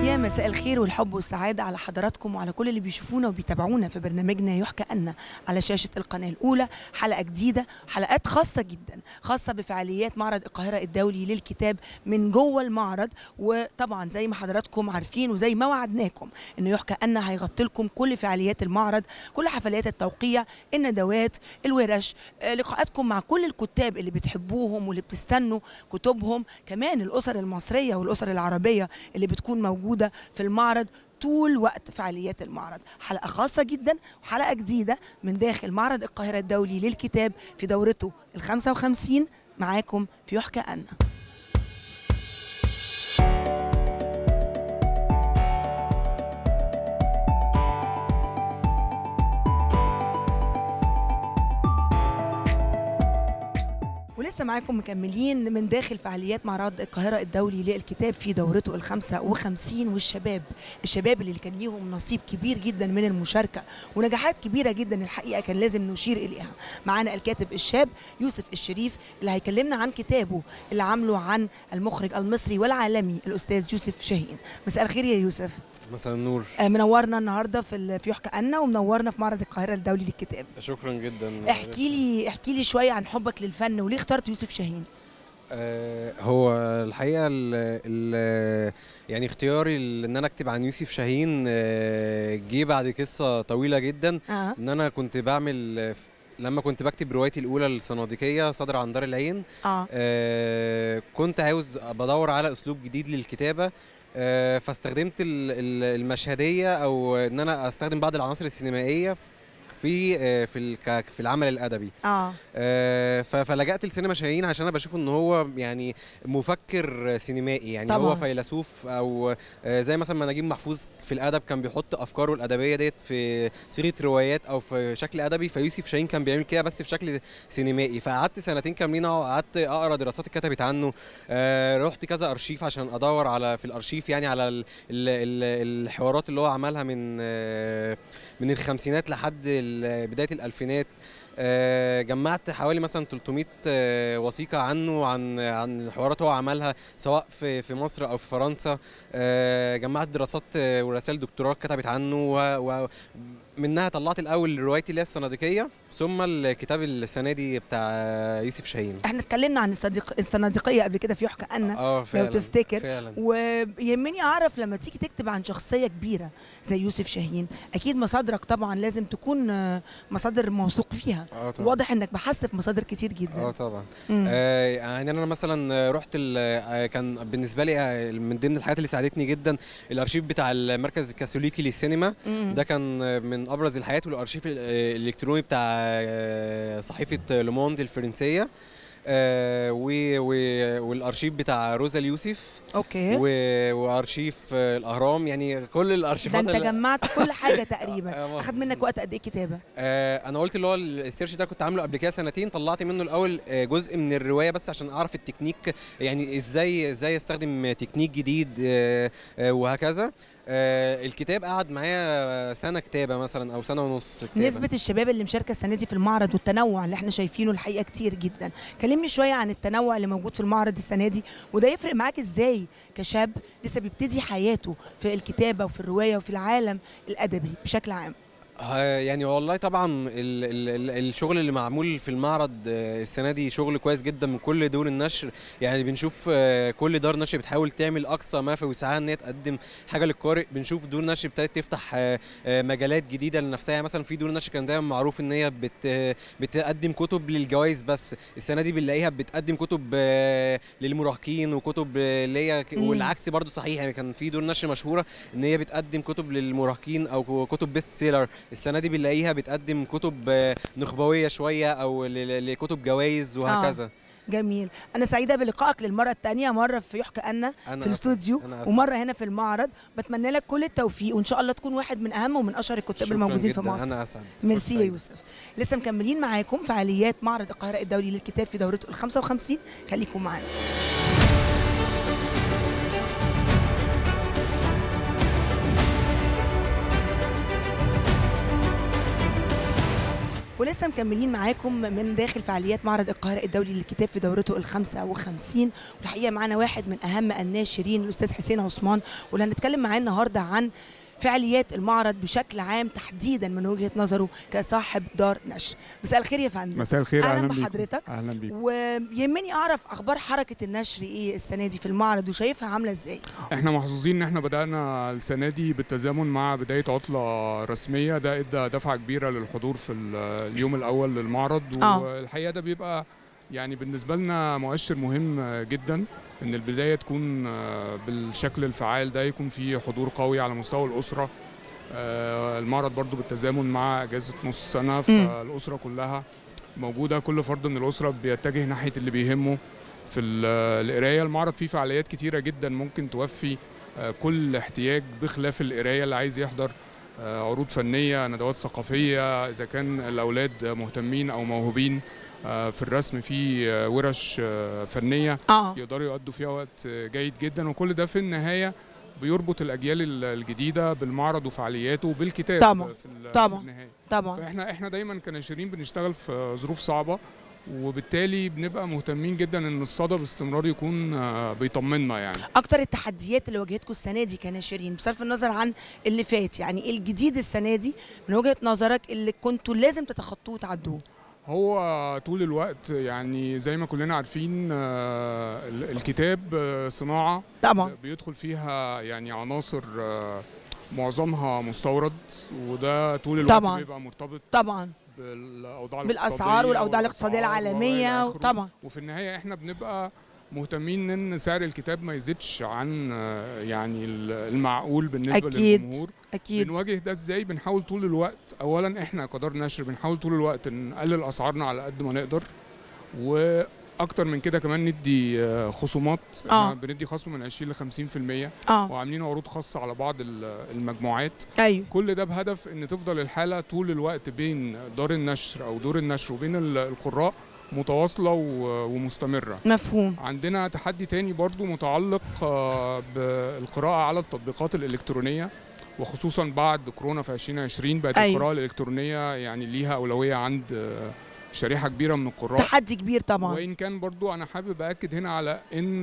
يا مساء الخير والحب والسعادة على حضراتكم وعلى كل اللي بيشوفونا وبيتابعونا في برنامجنا يحكى أن على شاشة القناة الأولى حلقة جديدة حلقات خاصة جدا خاصة بفعاليات معرض القاهرة الدولي للكتاب من جوه المعرض وطبعا زي ما حضراتكم عارفين وزي ما وعدناكم إنه يحكى أن هيغطي لكم كل فعاليات المعرض كل حفلات التوقيع الندوات الورش آه، لقاءاتكم مع كل الكتاب اللي بتحبوهم واللي بتستنوا كتبهم كمان الأسر المصرية والأسر العربية اللي بتكون موجودة في المعرض طول وقت فعاليات المعرض حلقة خاصة جدا وحلقة جديدة من داخل معرض القاهرة الدولي للكتاب في دورته ال 55 معاكم في يحكى أن ولسه معاكم مكملين من داخل فعاليات معرض القاهرة الدولي للكتاب في دورته الخمسة وخمسين والشباب الشباب اللي كان ليهم نصيب كبير جدا من المشاركة ونجاحات كبيرة جدا الحقيقة كان لازم نشير إليها معانا الكاتب الشاب يوسف الشريف اللي هيكلمنا عن كتابه اللي عامله عن المخرج المصري والعالمي الأستاذ يوسف شاهين مساء الخير يا يوسف مساء النور آه، منورنا النهارده في ال- في يحكى أنا ومنورنا في معرض القاهرة الدولي للكتاب شكرا جدا احكي لي احكي لي شوية عن حبك للفن وليه اخترت يوسف شاهين آه هو الحقيقه ال ال يعني اختياري ل- ان انا اكتب عن يوسف شاهين آه، جه بعد قصه طويله جدا اه ان انا كنت بعمل آه، ف- لما كنت بكتب روايتي الاولى الصناديقيه صدر عن دار العين اه آه كنت عاوز بدور على اسلوب جديد للكتابه آه فاستخدمت ال- ال- المشهديه او ان انا استخدم بعض العناصر السينمائيه في آه، في الك- في العمل الادبي اه آه، ف- فلجأت لسينما شاهين عشان انا بشوف ان هو يعني مفكر سينمائي يعني طبعاً. هو فيلسوف او آه، زي مثلا ما نجيب محفوظ في الادب كان بيحط افكاره الادبيه ديت في صيغه روايات او في شكل ادبي فيوسف شاهين كان بيعمل كده بس في شكل سينمائي فقعدت سنتين كاملين أهو، قعدت اقرا دراسات اتكتبت عنه آه، رحت كذا ارشيف عشان ادور على في الارشيف يعني على ال ال ال الحوارات اللي هو عملها من آه، من الخمسينات لحد ال- بدايه الالفينات آه، جمعت حوالي مثلا 300 آه، وثيقه عنه عن عن حوارات هو عملها سواء في في مصر او في فرنسا آه، جمعت دراسات آه، ورسائل دكتوراه كتبت عنه و- ومنها طلعت الاول روايتي اللي هي الصناديقيه ثم الكتاب السنه دي بتاع يوسف شاهين احنا اتكلمنا عن الصديق الصناديقيه قبل كده في يحكى أنا اه فعلا تفتكر. فعلا ويهمني اعرف لما تيجي تكتب عن شخصيه كبيره زي يوسف شاهين اكيد مصادرك طبعا لازم تكون آه، مصادر موثوق فيها اه طبعا واضح انك بحثت في مصادر كتير اه جدا طبعا مم. آه يعني انا مثلا رحت ال- آه، كان بالنسبه لي آه، من ضمن الحاجات اللي ساعدتني جدا الارشيف بتاع المركز الكاثوليكي للسينما مم. ده كان من ابرز الحاجات والارشيف ال- آه، الالكتروني بتاع آه، صحيفه لوموند الفرنسيه آه، و- و- والارشيف بتاع روزا اليوسف اوكي و- وارشيف آه، الاهرام يعني كل ده الارشيفات انت اللي- جمعت كل حاجه تقريبا آه، اخد منك وقت قد ايه كتابه آه انا قلت اللي هو السيرش ده كنت عامله قبل كده سنتين طلعت منه الاول آه، جزء من الروايه بس عشان اعرف التكنيك يعني ازاي ازاي استخدم تكنيك جديد آه، آه، وهكذا آه، الكتاب قعد معايا سنه كتابه مثلا او سنه ونص كتابه نسبة الشباب اللي مشاركة السنة دي في المعرض والتنوع اللي احنا شايفينه الحقيقة كتير جدا كلمني شوية عن التنوع اللي موجود في المعرض السنة دي وده يفرق معاك ازاي كشاب لسه بيبتدي حياته في الكتابة وفي الرواية وفي العالم الأدبي بشكل عام آه، يعني والله طبعا ال ال ال الشغل اللي معمول في المعرض آه، السنه دي شغل كويس جدا من كل دور النشر يعني بنشوف آه، كل دار نشر بتحاول تعمل اقصى ما في وسعها ان هي تقدم حاجه للقارئ بنشوف دور نشر ابتدت تفتح آه، آه، مجالات جديده لنفسها يعني مثلا في دور نشر كان دايما معروف ان هي بت آه، بتقدم كتب للجوائز بس السنه دي بنلاقيها بتقدم كتب آه، للمراهقين وكتب آه، اللي هي ك- مم. والعكس برضو صحيح يعني كان في دور نشر مشهوره ان هي بتقدم كتب للمراهقين او كتب بيست سيلر السنه دي بنلاقيها بتقدم كتب آه، نخبويه شويه او ل- ل- لكتب جوائز وهكذا جميل أنا سعيدة بلقائك للمرة الثانية مرة في يحكى أنا انا في أسعد. الاستوديو أنا أسعد. ومرة هنا في المعرض بتمنى لك كل التوفيق وإن شاء الله تكون واحد من أهم ومن أشهر الكتاب شكراً الموجودين في جداً. مصر انا اسعد ميرسي يا سعيد. يوسف لسه مكملين معاكم فعاليات معرض القاهرة الدولي للكتاب في دورته ال 55 خليكم معانا ولسه مكملين معاكم من داخل فعاليات معرض القاهرة الدولي للكتاب في دورته ال 55 والحقيقة معانا واحد من أهم الناشرين الأستاذ حسين عثمان واللي هنتكلم معاه النهاردة عن فعاليات المعرض بشكل عام تحديدا من وجهة نظره كصاحب دار نشر مساء الخير يا فندم مساء الخير أهلاً اهلا بيكم. بحضرتك. اهلا بيك ويهمني أعرف أخبار حركة النشر إيه السنة دي في المعرض وشايفها عاملة إزاي احنا محظوظين ان احنا بدانا السنه دي بالتزامن مع بدايه عطله رسميه ده ادى دفعه كبيره للحضور في ال- اليوم الاول للمعرض آه. والحقيقه ده بيبقى يعني بالنسبه لنا مؤشر مهم جدا ان البدايه تكون آه، بالشكل الفعال ده يكون في حضور قوي على مستوى الاسره آه، المعرض برضو بالتزامن مع اجازه نص سنه فالاسره كلها موجوده كل فرد من الاسره بيتجه ناحيه اللي بيهمه في ال- القرايه المعرض فيه فعاليات كتيره جدا ممكن توفي آه، كل احتياج بخلاف القرايه اللي عايز يحضر آه، عروض فنيه ندوات ثقافيه اذا كان الاولاد مهتمين او موهوبين آه، في الرسم في آه، ورش آه، فنيه آه يقدروا يقضوا فيها وقت جيد جدا وكل ده في النهايه بيربط الاجيال ال- الجديده بالمعرض وفعالياته وبالكتاب طبعاً، في ال- طبعاً. في النهايه طبعا فاحنا احنا دايما كناشرين بنشتغل في ظروف صعبه وبالتالي بنبقى مهتمين جدا ان الصدى باستمرار يكون آه، بيطمنا يعني اكتر التحديات اللي واجهتكم السنه دي كناشرين بصرف النظر عن اللي فات يعني ايه الجديد السنه دي من وجهه نظرك اللي كنتوا لازم تتخطوه وتعدوه هو طول الوقت يعني زي ما كلنا عارفين آه، ال- الكتاب آه، صناعه طبعا بيدخل فيها يعني عناصر آه، معظمها مستورد وده طول الوقت طبعاً. بيبقى مرتبط طبعا بالاوضاع بالاسعار والاوضاع الاقتصاديه والأسعار العالميه وإلى آخره. طبعا وفي النهايه احنا بنبقى مهتمين ان سعر الكتاب ما يزيدش عن آه، يعني ال- المعقول بالنسبه أكيد. للجمهور اكيد بنواجه ده ازاي بنحاول طول الوقت اولا احنا كدار نشر بنحاول طول الوقت نقلل اسعارنا على قد ما نقدر واكتر من كده كمان ندي آه، خصومات آه. احنا بندي خصم من 20 ل 50% اه وعاملين عروض خاصه على بعض ال- المجموعات ايوه كل ده بهدف ان تفضل الحاله طول الوقت بين دار النشر او دور النشر وبين ال- القراء متواصله و- ومستمره مفهوم عندنا تحدي تاني برضو متعلق آه، بالقراءه على التطبيقات الالكترونيه وخصوصا بعد كورونا في 2020 بقت أيوة. القراءه الالكترونيه يعني ليها اولويه عند آه، شريحه كبيره من القراء تحدي كبير طبعا وان كان برضو انا حابب اكد هنا على ان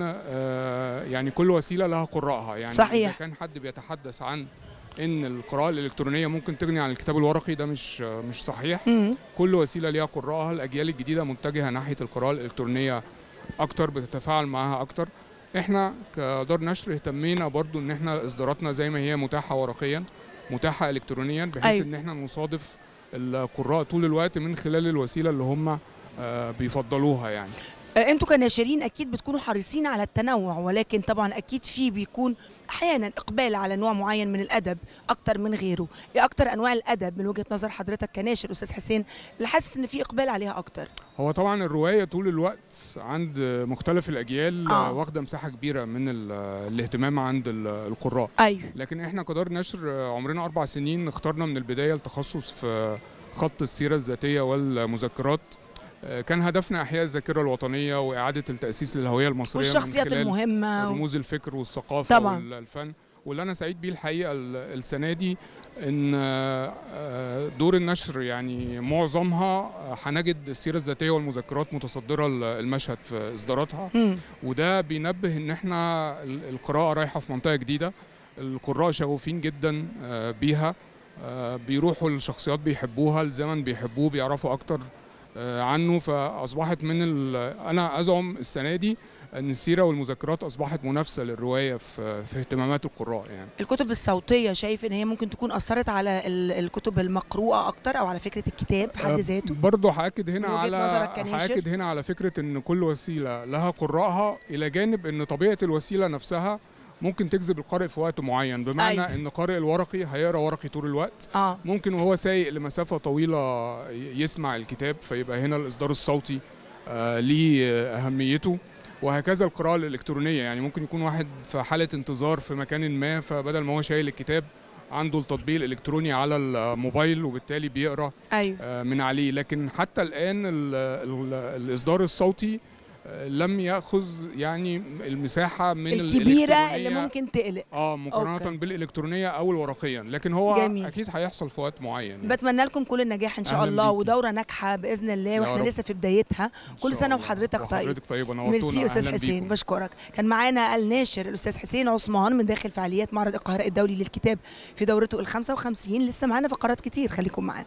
آه، يعني كل وسيله لها قراءها يعني صحيح. اذا كان حد بيتحدث عن ان القراءه الالكترونيه ممكن تغني عن الكتاب الورقي ده مش آه، مش صحيح مم. كل وسيله ليها قراءها الاجيال الجديده متجهه ناحيه القراءه الالكترونيه اكتر بتتفاعل معاها اكتر احنا كدار نشر اهتمينا برضو ان احنا اصداراتنا زي ما هي متاحه ورقيا متاحه الكترونيا بحيث أيوة. أيوة. ان احنا نصادف القراء طول الوقت من خلال الوسيله اللي هم آه، بيفضلوها يعني آه، انتوا كناشرين اكيد بتكونوا حريصين على التنوع ولكن طبعا اكيد في بيكون احيانا اقبال على نوع معين من الادب اكتر من غيره ايه اكتر انواع الادب من وجهه نظر حضرتك كناشر استاذ حسين اللي حاسس ان في اقبال عليها اكتر هو طبعا الروايه طول الوقت عند مختلف الاجيال آه. آه. واخده مساحه كبيره من ال- الاهتمام عند ال- القراء ايوه لكن احنا كدار نشر آه، عمرنا اربع سنين اخترنا من البدايه التخصص في خط السيره الذاتيه والمذكرات آه، كان هدفنا احياء الذاكره الوطنيه واعاده التاسيس للهويه المصريه والشخصيات من خلال المهمه و... رموز الفكر والثقافه طبعاً. والفن واللي انا سعيد بيه الحقيقه ال- السنه دي ان آه، آه، دور النشر يعني معظمها آه، هنجد السيره الذاتيه والمذكرات متصدره ال- المشهد في اصداراتها مم. وده بينبه ان احنا ال- القراءه رايحه في منطقه جديده القراء شغوفين جدا آه، بيها آه، بيروحوا لشخصيات بيحبوها الزمن بيحبوه بيعرفوا اكتر آه، عنه فاصبحت من ال- انا ازعم السنه دي ان السيره والمذكرات اصبحت منافسه للروايه في في اهتمامات القراء يعني الكتب الصوتيه شايف ان هي ممكن تكون اثرت على ال- الكتب المقروءه اكتر او على فكره الكتاب في حد آه، ذاته برضه هاكد هنا من وجهة على نظرك كناشر؟ هاكد هنا على فكره ان كل وسيله لها قراءها الى جانب ان طبيعه الوسيله نفسها ممكن تجذب القارئ في وقت معين بمعنى أيوة. أيوة. ان قارئ الورقي هيقرا ورقي طول الوقت اه ممكن وهو سايق لمسافه طويله ي- يسمع الكتاب فيبقى هنا الاصدار الصوتي آه ليه آه، اهميته وهكذا القراءه الالكترونيه يعني ممكن يكون واحد في حاله انتظار في مكان ما فبدل ما هو شايل الكتاب عنده التطبيق الالكتروني على الموبايل وبالتالي بيقرا ايوه آه، من عليه لكن حتى الان ال ال الاصدار الصوتي آه، لم ياخذ يعني المساحه من الكبيره اللي الإلكترونية ممكن تقلق اه مقارنه أوكي. بالالكترونيه او الورقيا لكن هو جميل. اكيد هيحصل في وقت معين يعني. بتمنى لكم كل النجاح ان شاء أهلاً الله بيكي. ودوره ناجحه باذن الله يا واحنا رب. لسه في بدايتها إن كل شاء سنه الله. وحضرتك طيب وحضرتك طيبه نورتونا ميرسي استاذ أهلاً حسين بيكم. بشكرك كان معانا الناشر الاستاذ حسين عثمان من داخل فعاليات معرض القاهره الدولي للكتاب في دورته ال 55 لسه معانا فقرات كتير خليكم معانا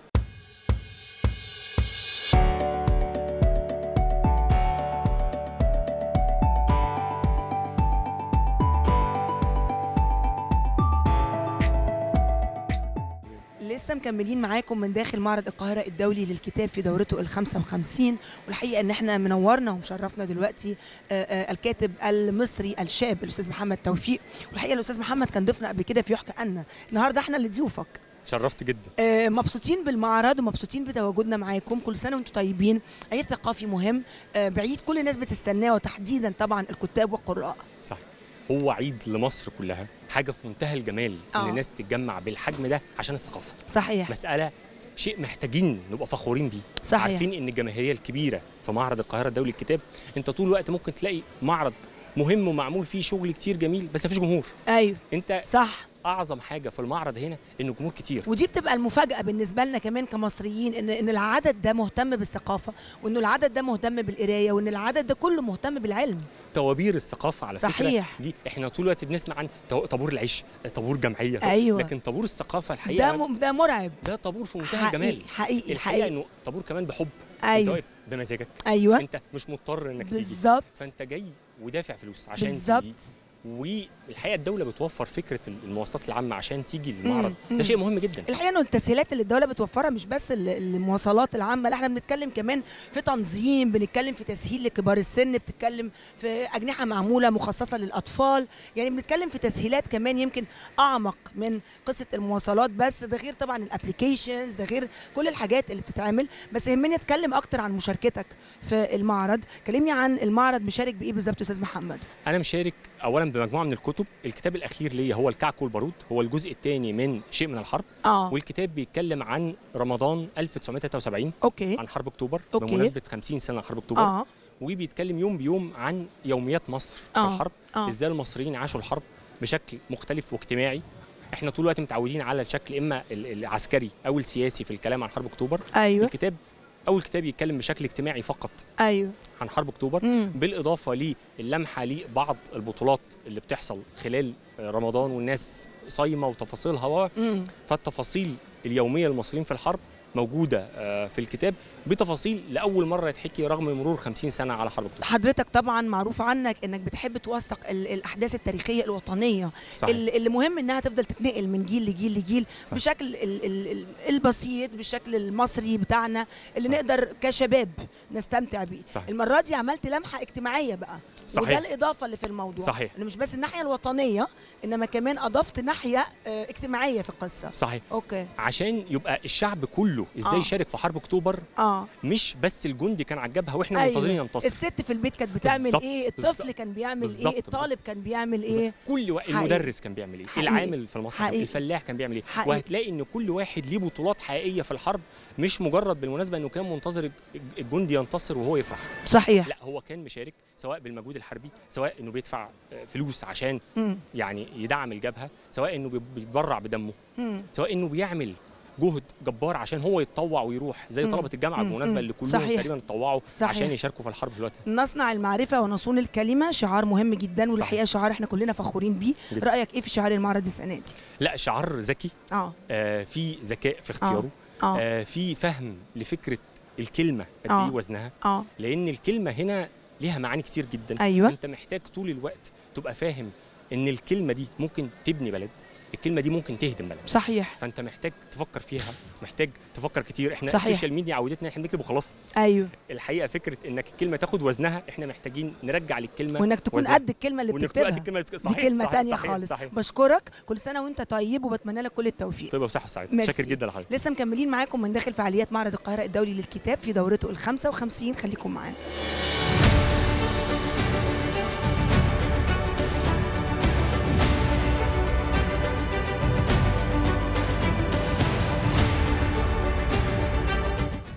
لسه مكملين معاكم من داخل معرض القاهرة الدولي للكتاب في دورته ال 55 والحقيقة ان احنا منورنا ومشرفنا دلوقتي آه، آه، الكاتب المصري الشاب الاستاذ محمد توفيق والحقيقة الاستاذ محمد كان ضيفنا قبل كده في يحكى عنا النهارده احنا اللي ضيوفك شرفت جدا آه، مبسوطين بالمعرض ومبسوطين بتواجدنا معاكم كل سنه وانتم طيبين عيد ثقافي مهم آه، بعيد كل الناس بتستناه وتحديدا طبعا الكتاب والقراء صح هو عيد لمصر كلها حاجه في منتهى الجمال آه. ان الناس تتجمع بالحجم ده عشان الثقافه صحيح مساله شيء محتاجين نبقى فخورين بيه صحيح عارفين ان الجماهيريه الكبيره في معرض القاهره الدولي للكتاب انت طول الوقت ممكن تلاقي معرض مهم ومعمول فيه شغل كتير جميل بس مفيش جمهور ايوه انت صح اعظم حاجه في المعرض هنا ان الجمهور كتير ودي بتبقى المفاجاه بالنسبه لنا كمان كمصريين ان ان العدد ده مهتم بالثقافه وانه العدد ده مهتم بالقرايه وان العدد ده كله مهتم بالعلم توابير الثقافه على صحيح. فكره دي احنا طول الوقت بنسمع عن تو- طابور العيش طابور جمعيه أيوة. لكن طابور الثقافه الحقيقه ده م... ده مرعب ده طابور في منتهى حقيقي الجمال حقيقي الحقيقه حقيقي انه طابور كمان بحب انت ايوه واقف بمزاجك ايوه انت مش مضطر انك تيجي بالظبط فانت جاي ودافع فلوس عشان تيجي بالظبط والحقيقه الدوله بتوفر فكره المواصلات العامه عشان تيجي للمعرض مم، مم. ده شيء مهم جدا الحقيقه انه التسهيلات اللي الدوله بتوفرها مش بس ال- المواصلات العامه لا احنا بنتكلم كمان في تنظيم بنتكلم في تسهيل لكبار السن بتتكلم في اجنحه معموله مخصصه للاطفال يعني بنتكلم في تسهيلات كمان يمكن اعمق من قصه المواصلات بس ده غير طبعا الابلكيشنز ده غير كل الحاجات اللي بتتعمل بس يهمني اتكلم اكتر عن مشاركتك في المعرض كلمني عن المعرض مشارك بايه بالظبط يا استاذ محمد انا مشارك اولا بمجموعه من الكتب الكتاب الاخير ليا هو الكعك والبارود هو الجزء الثاني من شيء من الحرب اه والكتاب بيتكلم عن رمضان 1973 اوكي عن حرب اكتوبر أوكي. بمناسبه 50 سنه حرب اكتوبر اه وبيتكلم يوم بيوم عن يوميات مصر آه. في الحرب اه ازاي المصريين عاشوا الحرب بشكل مختلف واجتماعي احنا طول الوقت متعودين على الشكل اما ال- العسكري او السياسي في الكلام عن حرب اكتوبر ايوه الكتاب اول كتاب يتكلم بشكل اجتماعي فقط ايوه عن حرب اكتوبر مم. بالاضافه للمحه لبعض البطولات اللي بتحصل خلال رمضان والناس صايمه وتفاصيلها و- مم. فالتفاصيل اليوميه للمصريين في الحرب موجوده آه، في الكتاب بتفاصيل لاول مره يتحكي رغم مرور 50 سنه على حرب اكتوبر حضرتك طبعا معروف عنك انك بتحب توثق ال- الاحداث التاريخيه الوطنيه صحيح ال- اللي مهم انها تفضل تتنقل من جيل لجيل لجيل صح. بشكل ال ال ال البسيط بالشكل المصري بتاعنا اللي صح. نقدر كشباب نستمتع بيه صحيح. المره دي عملت لمحه اجتماعيه بقى وده صحيح الاضافه اللي في الموضوع صحيح. انه مش بس الناحيه الوطنيه انما كمان اضفت ناحيه آه، اجتماعيه في القصه صحيح اوكي عشان يبقى الشعب كله ازاي آه. يشارك في حرب اكتوبر اه مش بس الجندي كان على الجبهه واحنا أيوة. منتظرين ينتصر الست في البيت كانت بتعمل بالظبط، ايه الطفل بالظبط. كان بيعمل بالظبط، ايه الطالب كان بيعمل ايه كل واحد حقيقي. المدرس كان بيعمل ايه حقيقي. العامل في المصنع حقيقي. الفلاح كان بيعمل ايه حقيقي. وهتلاقي ان كل واحد ليه بطولات حقيقيه في الحرب مش مجرد بالمناسبه انه كان منتظر الج- الجندي ينتصر وهو يفرح صحيح لا هو كان مشارك سواء بالمجهود الحربي سواء انه بيدفع آه، فلوس عشان مم. يعني يدعم الجبهه سواء انه بي- بيتبرع بدمه مم. سواء انه بيعمل جهد جبار عشان هو يتطوع ويروح زي مم. طلبه الجامعه مم. بالمناسبه مم. اللي كلهم صحيح. تقريبا اتطوعوا صحيح. عشان يشاركوا في الحرب في الوقت ده. نصنع المعرفة ونصون الكلمة شعار مهم جدا والحقيقة شعار احنا كلنا فخورين بيه جدا. رأيك ايه في شعار المعرض السنة دي؟ لا شعار ذكي اه آه في ذكاء في اختياره اه آه في فهم لفكره الكلمه قد آه. ايه وزنها اه لان الكلمه هنا ليها معاني كتير جدا ايوه انت محتاج طول الوقت تبقى فاهم ان الكلمه دي ممكن تبني بلد الكلمه دي ممكن تهدم بلد صحيح فانت محتاج تفكر فيها محتاج تفكر كتير احنا صحيح. السوشيال ميديا عودتنا احنا بنكتب وخلاص ايوه الحقيقه فكره انك الكلمه تاخد وزنها احنا محتاجين نرجع للكلمه وانك تكون وزنها. قد الكلمة اللي وانك تبقى بتكتبها قد الكلمه اللي بتك- دي صحيح كلمة صحيح تانية صحيح خالص صحيح بشكرك كل سنة وانت طيب وبتمنى لك كل التوفيق طيب وصحه وسعاده ميرسي. شاكر جدا لحضرتك لسه مكملين معاكم من داخل فعاليات معرض القاهرة الدولي للكتاب في دورته ال 55 خليكم معانا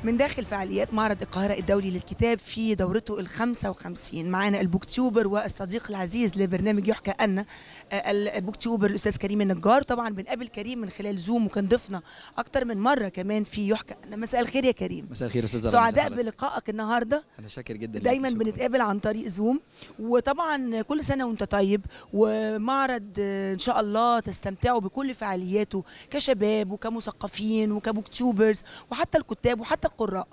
من داخل فعاليات معرض القاهرة الدولي للكتاب في دورته ال 55 معانا البوكتيوبر والصديق العزيز لبرنامج يحكى أن البوكتيوبر الأستاذ كريم النجار طبعا بنقابل كريم من خلال زوم وكان ضيفنا أكتر من مرة كمان في يحكى أن مساء الخير يا كريم مساء الخير استاذ سعداء بلقائك النهارده انا شاكر جدا دايما ليكي، شكراً. بنتقابل عن طريق زوم وطبعا كل سنه وانت طيب ومعرض آه، ان شاء الله تستمتعوا بكل فعالياته كشباب وكمثقفين وكبوكتوبرز وحتى الكتاب وحتى القراء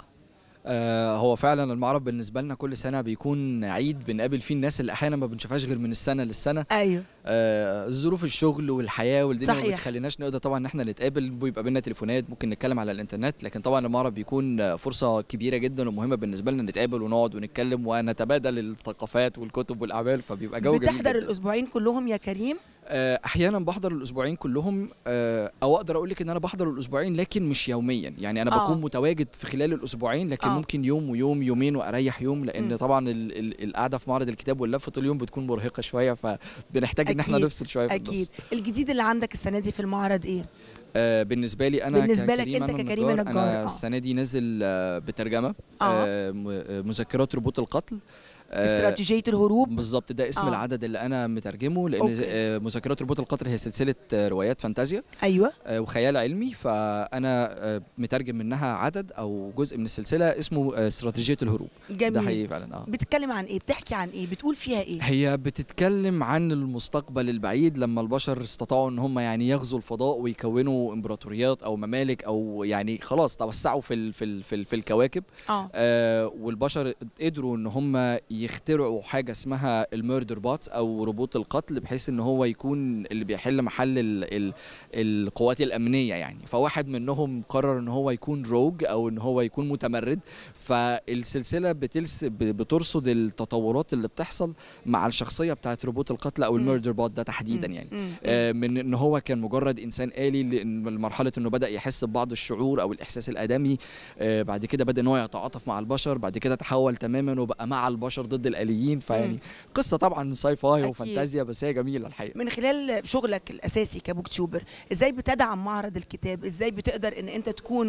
آه هو فعلا المعرض بالنسبه لنا كل سنه بيكون عيد بنقابل فيه الناس اللي احيانا ما بنشوفهاش غير من السنه للسنه ايوه آه ظروف الشغل والحياه والدنيا ما صحيح. بتخليناش نقدر طبعا ان احنا نتقابل بيبقى بينا تليفونات ممكن نتكلم على الانترنت لكن طبعا المعرض بيكون آه، فرصه كبيره جدا ومهمه بالنسبه لنا نتقابل ونقعد ونتكلم ونتبادل الثقافات والكتب والاعمال فبيبقى جو جميل بتحضر جداً. الاسبوعين كلهم يا كريم آه، احيانا بحضر الاسبوعين كلهم آه، او اقدر اقول لك ان انا بحضر الاسبوعين لكن مش يوميا يعني انا آه. بكون متواجد في خلال الاسبوعين لكن آه. ممكن يوم ويوم يومين واريح يوم لان مم. طبعا ال- ال- القعده في معرض الكتاب واللف طول اليوم بتكون مرهقه شويه فبنحتاج ان احنا أكيد، نفصل شويه في اكيد النص الجديد اللي عندك السنه دي في المعرض ايه آه، بالنسبه لي انا بالنسبة لك ككريم أنت أنا ككريم النجار، النجار، انا آه. السنه دي نازل آه، بترجمه آه. آه، م- آه، مذكرات ربوط القتل آه، استراتيجيه الهروب بالظبط ده اسم آه. العدد اللي انا مترجمه لان أوكي. آه، مذكرات ربوط القطر هي سلسله آه، روايات فانتازيا ايوه آه، وخيال علمي فانا آه، مترجم منها عدد او جزء من السلسله اسمه آه، استراتيجيه الهروب ده جميل حقيقي فعلا اه بتتكلم عن ايه بتحكي عن ايه بتقول فيها ايه هي بتتكلم عن المستقبل البعيد لما البشر استطاعوا ان هم يعني يغزوا الفضاء ويكونوا امبراطوريات او ممالك او يعني خلاص توسعوا في ال في ال في, ال في الكواكب اه آه والبشر قدروا ان هم يخترعوا حاجه اسمها الميردر بات او روبوت القتل بحيث ان هو يكون اللي بيحل محل ال ال القوات الامنيه يعني فواحد منهم قرر ان هو يكون روج او ان هو يكون متمرد فالسلسله بتلس ب- بترصد التطورات اللي بتحصل مع الشخصيه بتاعت روبوت القتل او مم. الميردر بات ده تحديدا يعني مم. آه، من ان هو كان مجرد انسان آلي لمرحله انه بدا يحس ببعض الشعور او الاحساس الادمي آه، بعد كده بدا ان هو يتعاطف مع البشر بعد كده تحول تماما وبقى مع البشر ضد الاليين فيعني مم. قصه طبعا ساي فاي أكيد. وفانتازيا بس هي جميله الحقيقه من خلال شغلك الاساسي كبوكتيوبر ازاي بتدعم معرض الكتاب ازاي بتقدر ان انت تكون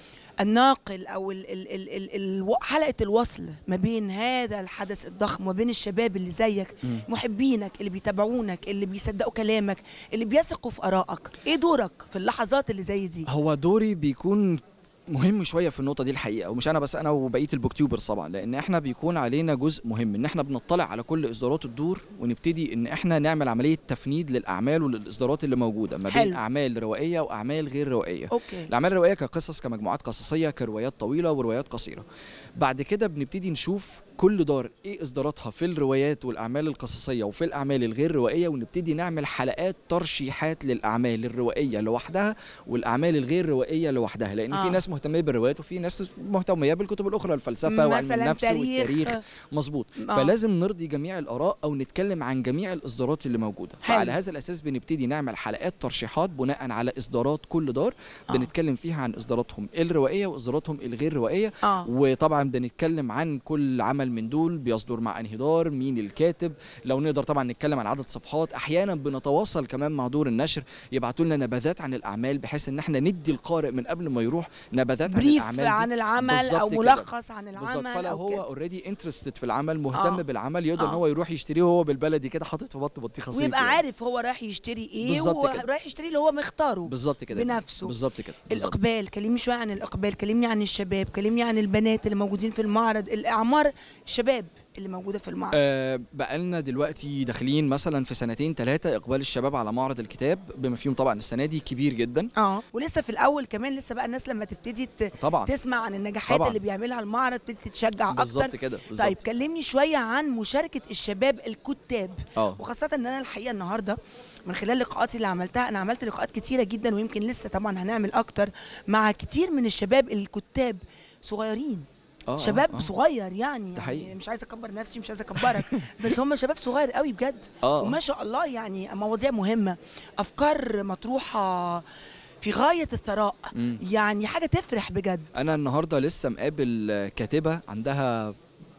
الناقل او ال ال ال ال ال حلقه الوصل ما بين هذا الحدث الضخم وبين الشباب اللي زيك مم. محبينك اللي بيتابعونك اللي بيصدقوا كلامك اللي بيثقوا في ارائك ايه دورك في اللحظات اللي زي دي هو دوري بيكون مهم شويه في النقطه دي الحقيقه ومش انا بس انا وبقيه البوكتيوبرز طبعا لان احنا بيكون علينا جزء مهم ان احنا بنطلع على كل اصدارات الدور ونبتدي ان احنا نعمل عمليه تفنيد للاعمال وللاصدارات اللي موجوده ما بين حلو. اعمال روائيه واعمال غير روائيه اوكي الاعمال الروائيه كقصص كمجموعات قصصيه كروايات طويله وروايات قصيره بعد كده بنبتدي نشوف كل دار ايه اصداراتها في الروايات والاعمال القصصيه وفي الاعمال الغير روائيه ونبتدي نعمل حلقات ترشيحات للاعمال الروائيه لوحدها والاعمال الغير روائيه لوحدها لان آه. في ناس مهتمه بالروايات وفي ناس مهتميه بالكتب الاخرى الفلسفه وعلم مثلا النفس تاريخ والتاريخ مظبوط آه. فلازم نرضي جميع الاراء او نتكلم عن جميع الاصدارات اللي موجوده حلو. فعلى هذا الاساس بنبتدي نعمل حلقات ترشيحات بناء على اصدارات كل دار آه. بنتكلم فيها عن اصداراتهم الروائيه واصداراتهم الغير روائيه اه وطبعا بنتكلم عن كل عمل من دول بيصدر مع انهي دار مين الكاتب لو نقدر طبعا نتكلم عن عدد صفحات احيانا بنتواصل كمان مع دور النشر يبعتوا لنا نبذات عن الاعمال بحيث ان احنا ندي القارئ من قبل ما يروح نبذات عن بريف الاعمال دي. عن العمل بالظبط او كده. ملخص عن بالظبط العمل فلو او هو كده اوريدي انترستد في العمل مهتم آه. بالعمل يقدر آه. ان هو يروح يشتريه وهو بالبلدي كده حاطط في بط بطيخه صيف ويبقى يعني. عارف هو رايح يشتري ايه بالظبط كده. ورايح يشتري اللي هو مختاره بالظبط كده بنفسه. بالظبط كده بالظبط. الاقبال كلمني شويه عن الاقبال كلمني عن الشباب كلمني عن البنات اللي موجودين في المعرض الاعمار الشباب اللي موجوده في المعرض آه بقالنا دلوقتي داخلين مثلا في سنتين ثلاثه اقبال الشباب على معرض الكتاب بما فيهم طبعا السنه دي كبير جدا اه ولسه في الاول كمان لسه بقى الناس لما تبتدي ت- طبعا تسمع عن النجاحات طبعاً. اللي بيعملها المعرض تبتدي تتشجع بالظبط اكتر كده بالظبط طيب كلمني شويه عن مشاركه الشباب الكتاب اه وخاصة ان انا الحقيقة النهاردة من خلال لقاءاتي اللي عملتها انا عملت لقاءات كتيرة جدا ويمكن لسه طبعا هنعمل اكتر مع كتير من الشباب الكتاب صغيرين آه، شباب آه. صغير يعني, ده حقيقي. يعني مش عايزه اكبر نفسي مش عايزه اكبرك بس هم شباب صغير قوي بجد اه وما شاء الله يعني مواضيع مهمه افكار مطروحه في غايه الثراء مم. يعني حاجه تفرح بجد انا النهارده لسه مقابل كاتبه عندها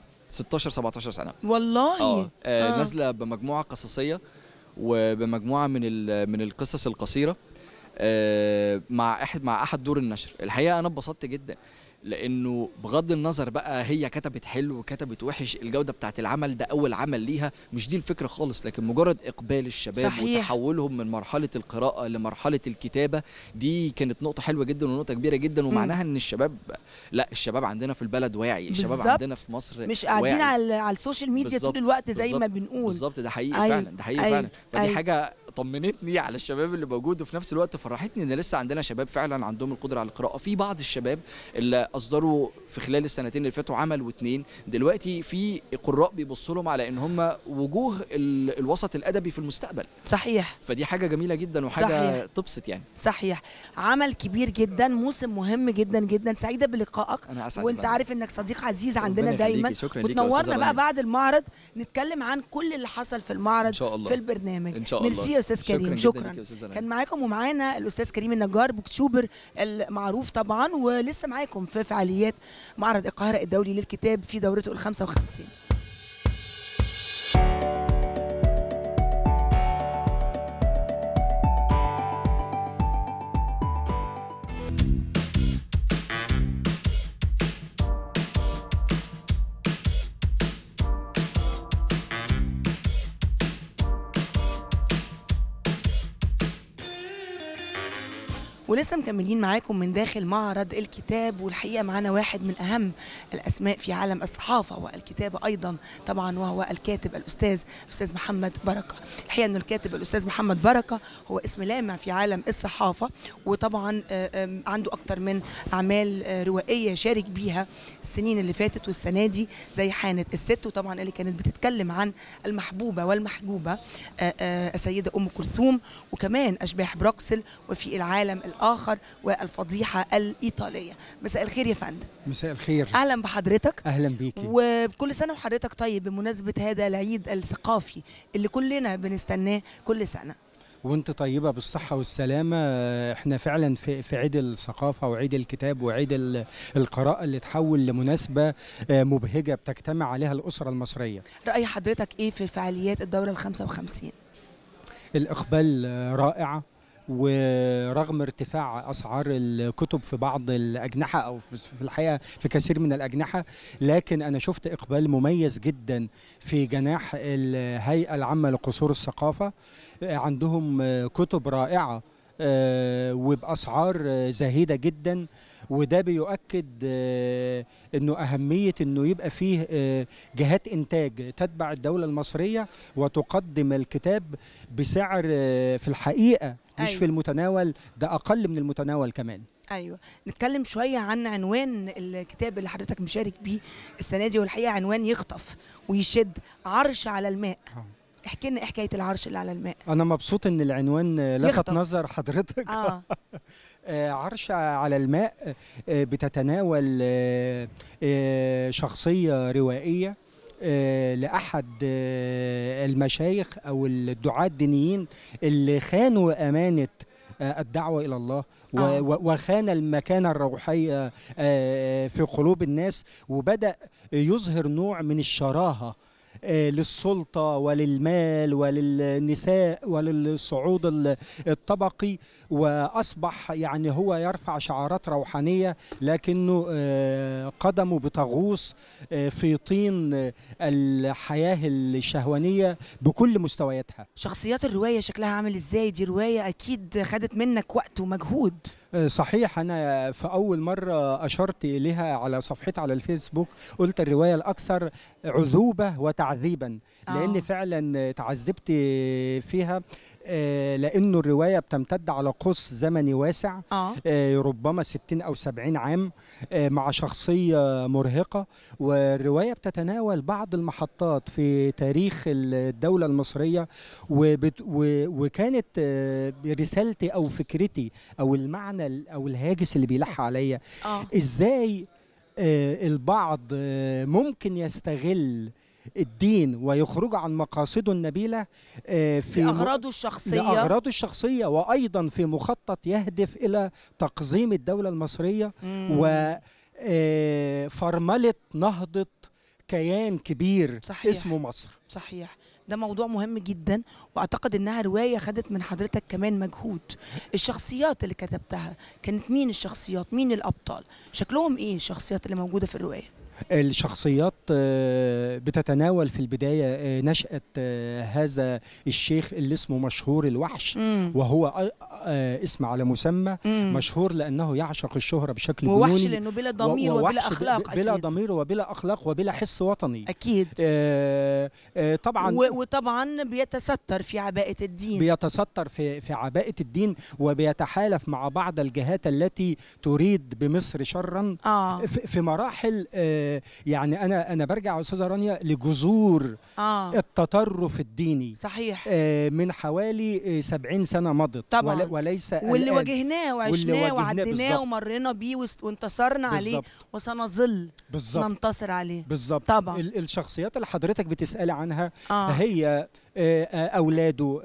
16 17 سنه والله اه آه، آه. نازله بمجموعه قصصيه وبمجموعه من ال- من القصص القصيره آه، مع احد مع احد دور النشر الحقيقه انا اتبسطت جدا لانه بغض النظر بقى هي كتبت حلو وكتبت وحش الجوده بتاعت العمل ده اول عمل ليها مش دي الفكره خالص لكن مجرد اقبال الشباب صحيح. وتحولهم من مرحله القراءه لمرحله الكتابه دي كانت نقطه حلوه جدا ونقطه كبيره جدا ومعناها ان الشباب لا الشباب عندنا في البلد واعي الشباب بالظبط. عندنا في مصر مش قاعدين واعي. على على السوشيال ميديا بالظبط، طول الوقت زي ما بالظبط، بنقول بالظبط ده حقيقي أيوة، فعلا ده حقيقي أيوة، فعلا فدي أيوة. حاجه طمنتني على الشباب اللي موجود وفي نفس الوقت فرحتني ان لسه عندنا شباب فعلا عندهم القدره على القراءه في بعض الشباب اللي اصدروا في خلال السنتين اللي فاتوا عمل واتنين دلوقتي في قراء بيبصوا لهم على ان هم وجوه ال- الوسط الادبي في المستقبل صحيح فدي حاجه جميله جدا وحاجه صحيح. تبسط يعني صحيح عمل كبير جدا موسم مهم جدا جدا سعيده بلقائك انا اسعد وانت بقى. عارف انك صديق عزيز ربنا عندنا يخليكي، دايما شكرا ليكي يا وتنورنا أستاذة بقى رانيا. بعد المعرض نتكلم عن كل اللي حصل في المعرض ان شاء الله في البرنامج ان شاء الله ميرسي يا استاذ كريم جداً شكرا ليك يا أستاذة رانيا. كان معاكم ومعانا الاستاذ كريم النجار بوكتوبر المعروف طبعا ولسه معاكم في فعاليات معرض القاهره الدولي للكتاب في دورته ال 55 ولسه مكملين معاكم من داخل معرض الكتاب والحقيقه معانا واحد من اهم الاسماء في عالم الصحافه والكتابه ايضا طبعا وهو الكاتب الاستاذ الاستاذ محمد بركه الحقيقه انه الكاتب الاستاذ محمد بركه هو اسم لامع في عالم الصحافه وطبعا آه، آم، عنده اكتر من اعمال آه، روائيه شارك بيها السنين اللي فاتت والسنه دي زي حانه الست وطبعا اللي كانت بتتكلم عن المحبوبه والمحجوبه آه، آه، السيده ام كلثوم وكمان اشباح بروكسل وفي العالم الاخر والفضيحه الايطاليه مساء الخير يا فندم مساء الخير اهلا بحضرتك اهلا بيكي وكل سنه وحضرتك طيب بمناسبه هذا العيد الثقافي اللي كلنا بنستناه كل سنه وانت طيبه بالصحه والسلامه احنا فعلا في في عيد الثقافه وعيد الكتاب وعيد ال- القراءه اللي تحول لمناسبه آه، مبهجه بتجتمع عليها الاسره المصريه راي حضرتك ايه في فعاليات الدوره ال 55 الاقبال آه، رائع ورغم ارتفاع اسعار الكتب في بعض الاجنحه او في الحقيقه في كثير من الاجنحه لكن انا شفت اقبال مميز جدا في جناح الهيئه العامه لقصور الثقافه آه، عندهم آه، كتب رائعه آه، وباسعار آه، زهيده جدا وده بيؤكد آه، انه اهميه انه يبقى فيه آه، جهات انتاج تتبع الدوله المصريه وتقدم الكتاب بسعر آه، في الحقيقه مش أيوة. في المتناول ده اقل من المتناول كمان ايوه نتكلم شويه عن عنوان الكتاب اللي حضرتك مشارك بيه السنه دي والحقيقه عنوان يخطف ويشد عرش على الماء آه. احكي لنا إيه حكايه العرش اللي على الماء انا مبسوط ان العنوان آه، لفت يخطف. نظر حضرتك اه آه، عرش على الماء آه، بتتناول آه، آه، شخصية روائية آه، لأحد آه، المشايخ أو الدعاة الدينيين اللي خانوا أمانة آه، الدعوة إلى الله و- آه. و- وخان المكانة الروحية آه، في قلوب الناس وبدأ يظهر نوع من الشراهة آه، للسلطة وللمال وللنساء وللصعود ال- الطبقي واصبح يعني هو يرفع شعارات روحانيه لكنه آه، قدمه بتغوص آه، في طين آه، الحياه الشهوانيه بكل مستوياتها شخصيات الروايه شكلها عامل ازاي دي روايه اكيد خدت منك وقت ومجهود آه، صحيح انا في اول مره اشرت اليها على صفحتي على الفيسبوك قلت الروايه الاكثر عذوبه وتعذيبا لان آه. فعلا تعذبت فيها آه، لانه الروايه بتمتد على قوس زمني واسع اه آه، ربما 60 أو 70 عام آه، مع شخصية مرهقة والرواية بتتناول بعض المحطات في تاريخ الدولة المصرية وبت و وكانت آه، رسالتي أو فكرتي أو المعنى ال- أو الهاجس اللي بيلح عليا اه إزاي آه، البعض آه، ممكن يستغل الدين ويخرج عن مقاصده النبيلة آه، في م- اغراضه الشخصيه لأغراضه الشخصية وأيضا في مخطط يهدف إلى تقزيم الدولة المصرية مم. وفرملة نهضة كيان كبير صحيح. اسمه مصر صحيح ده موضوع مهم جدا واعتقد انها روايه خدت من حضرتك كمان مجهود الشخصيات اللي كتبتها كانت مين الشخصيات مين الابطال شكلهم ايه الشخصيات اللي موجوده في الروايه الشخصيات آه، بتتناول في البداية آه، نشأة آه، هذا الشيخ اللي اسمه مشهور الوحش مم. وهو آه، آه، اسم على مسمى مم. مشهور لأنه يعشق الشهرة بشكل ووحش جنوني لانه بلا و- ضمير ووحش وبلا ب- اخلاق بلا أكيد. ضمير وبلا أخلاق وبلا حس وطني اكيد آه، آه، طبعا و- وطبعا بيتستر في عباءه الدين بيتستر في في عباءة الدين وبيتحالف مع بعض الجهات التي تريد بمصر شرا اه في في مراحل آه، يعني انا انا برجع يا استاذه رانيا لجذور اه التطرف الديني صحيح آه، من حوالي آه، 70 سنه مضت طبعاً. ول- وليس واللي الآن. واجهناه واللي وعشناه واجهناه وعديناه بالظبط. ومرينا بيه وست- وانتصرنا عليه بالظبط وسنظل بالظبط ننتصر عليه بالظبط طبعا ال- الشخصيات اللي حضرتك بتسالي عنها اه هي آه، آه، اولاده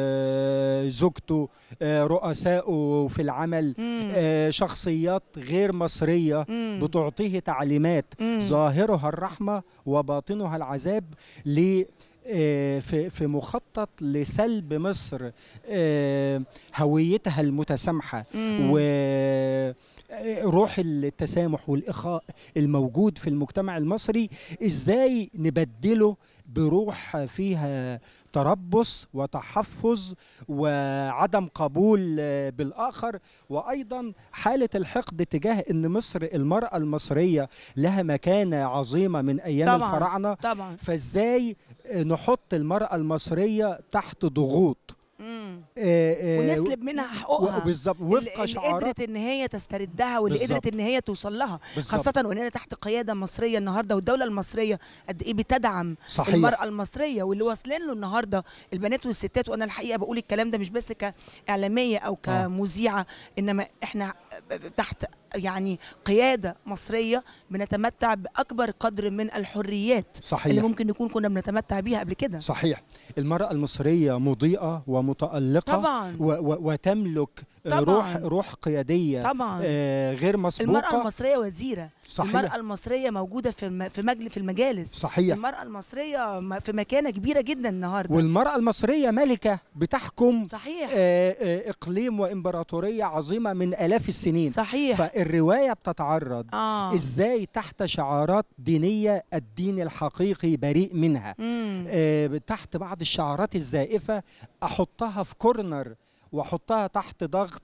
آه، زوجته آه، رؤسائه في العمل مم. آه، شخصيات غير مصريه مم. بتعطيه تعليمات مم. ظاهرها الرحمه وباطنها العذاب ل آه، في في مخطط لسلب مصر آه، هويتها المتسامحه مم. و آه، روح التسامح والاخاء الموجود في المجتمع المصري ازاي نبدله بروح فيها تربص وتحفظ وعدم قبول آه، بالاخر وايضا حاله الحقد تجاه ان مصر المراه المصريه لها مكانه عظيمه من ايام طبعاً. الفراعنه طبعا فازاي آه، نحط المراه المصريه تحت ضغوط مم. آه، آه، ونسلب منها حقوقها بالظبط اللي- وفق اللي شعارات قدرت ان هي تستردها واللي بالظبط. قدرت ان هي توصل لها بالظبط. خاصه واننا تحت قياده مصريه النهارده والدوله المصريه قد ايه بتدعم صحيح المراه المصريه واللي واصلين له النهارده البنات والستات وانا الحقيقه بقول الكلام ده مش بس كاعلاميه او كمذيعه انما احنا تحت يعني قياده مصريه بنتمتع باكبر قدر من الحريات اللي صحيح ممكن نكون كنا بنتمتع بيها قبل كده صحيح المرأة المصرية مضيئة ومتألقة طبعا و و وتملك آه، طبعاً. روح روح قيادية طبعا آه، غير المرأة مسبوقة المصرية وزيرة صحيح المرأة المصرية موجودة في الم- في مجل في المجالس صحيح المرأة المصرية م- في مكانة كبيرة جدا النهاردة والمرأة المصرية ملكة بتحكم صحيح آه، آه، إقليم وإمبراطورية عظيمة من آلاف السنين صحيح فالرواية بتتعرض اه إزاي تحت شعارات دينية الدين الحقيقي بريء منها مم. آه، تحت بعض الشعارات الزائفة أحطها في كورنر واحطها تحت ضغط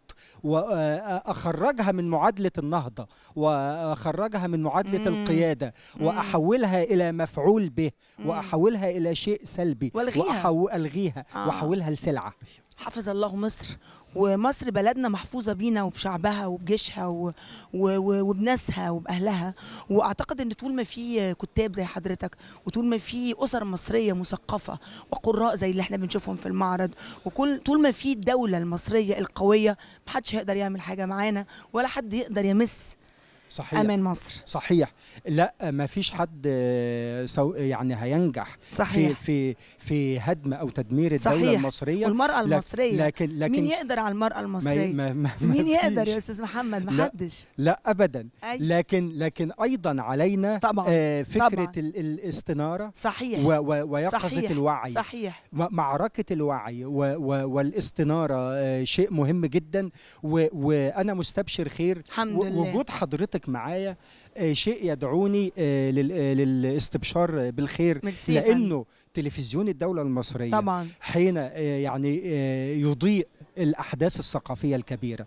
واخرجها من معادله النهضه واخرجها من معادله مم. القياده مم. واحولها الى مفعول به مم. واحولها الى شيء سلبي والغيها. والغيها آه. واحولها لسلعه حفظ الله مصر ومصر بلدنا محفوظة بينا وبشعبها وبجيشها و... و... و... وبناسها وبأهلها وأعتقد أن طول ما في كتاب زي حضرتك وطول ما في أسر مصرية مثقفة وقراء زي اللي احنا بنشوفهم في المعرض وكل طول ما في الدولة المصرية القوية محدش هيقدر يعمل حاجة معانا ولا حد يقدر يمس صحيح أمان مصر صحيح لا ما فيش حد آه، سو يعني هينجح في صحيح في في هدم او تدمير الدوله صحيح. المصريه والمرأة لك- المصرية لكن لكن مين يقدر على المرأة ما المصرية ما ما مين ما يقدر فيش. يا أستاذ محمد لا. محدش لا ابدا أي. لكن لكن ايضا علينا طبعاً، آه، فكره طبعاً. ال- الاستناره صحيح و- و- ويقظه صحيح. الوعي صحيح م- معركه الوعي و- و- والاستناره آه، شيء مهم جدا و- وانا مستبشر خير الحمد و- لله وجود حضرتك معايا آه، شيء يدعوني آه، لل- آه، للاستبشار بالخير ميرسي يا فندم. لانه تلفزيون الدوله المصريه طبعا حين آه، يعني آه، يضيء الأحداث الثقافية الكبيرة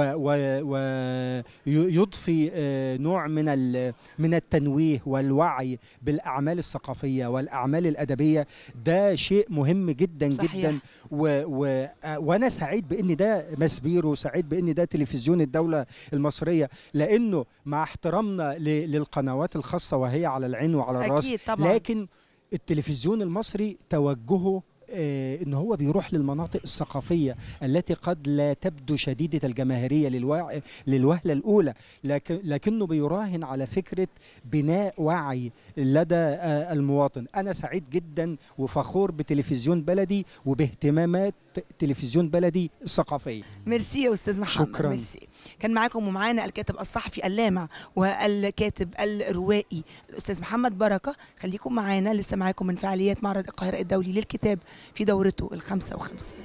ويضفي نوع من ال- من التنويه والوعي بالأعمال الثقافية والأعمال الأدبية ده شيء مهم جدا صحيح. جدا و و آه، وأنا سعيد بأن ده مسبير وسعيد بأن ده تلفزيون الدولة المصرية لأنه مع احترامنا ل- للقنوات الخاصة وهي على العين وعلى الراس اكيد طبعا لكن التلفزيون المصري توجهه آه، ان هو بيروح للمناطق الثقافيه التي قد لا تبدو شديده الجماهيريه للوع... للوهله الاولى لكن لكنه بيراهن على فكره بناء وعي لدى آه، المواطن انا سعيد جدا وفخور بتلفزيون بلدي وباهتمامات تلفزيون بلدي الثقافيه ميرسي يا استاذ محمد شكراً. ميرسي كان معاكم ومعانا الكاتب الصحفي اللامع والكاتب الروائي الاستاذ محمد بركه خليكم معانا لسه معاكم من فعاليات معرض القاهره الدولي للكتاب في دورته ال 55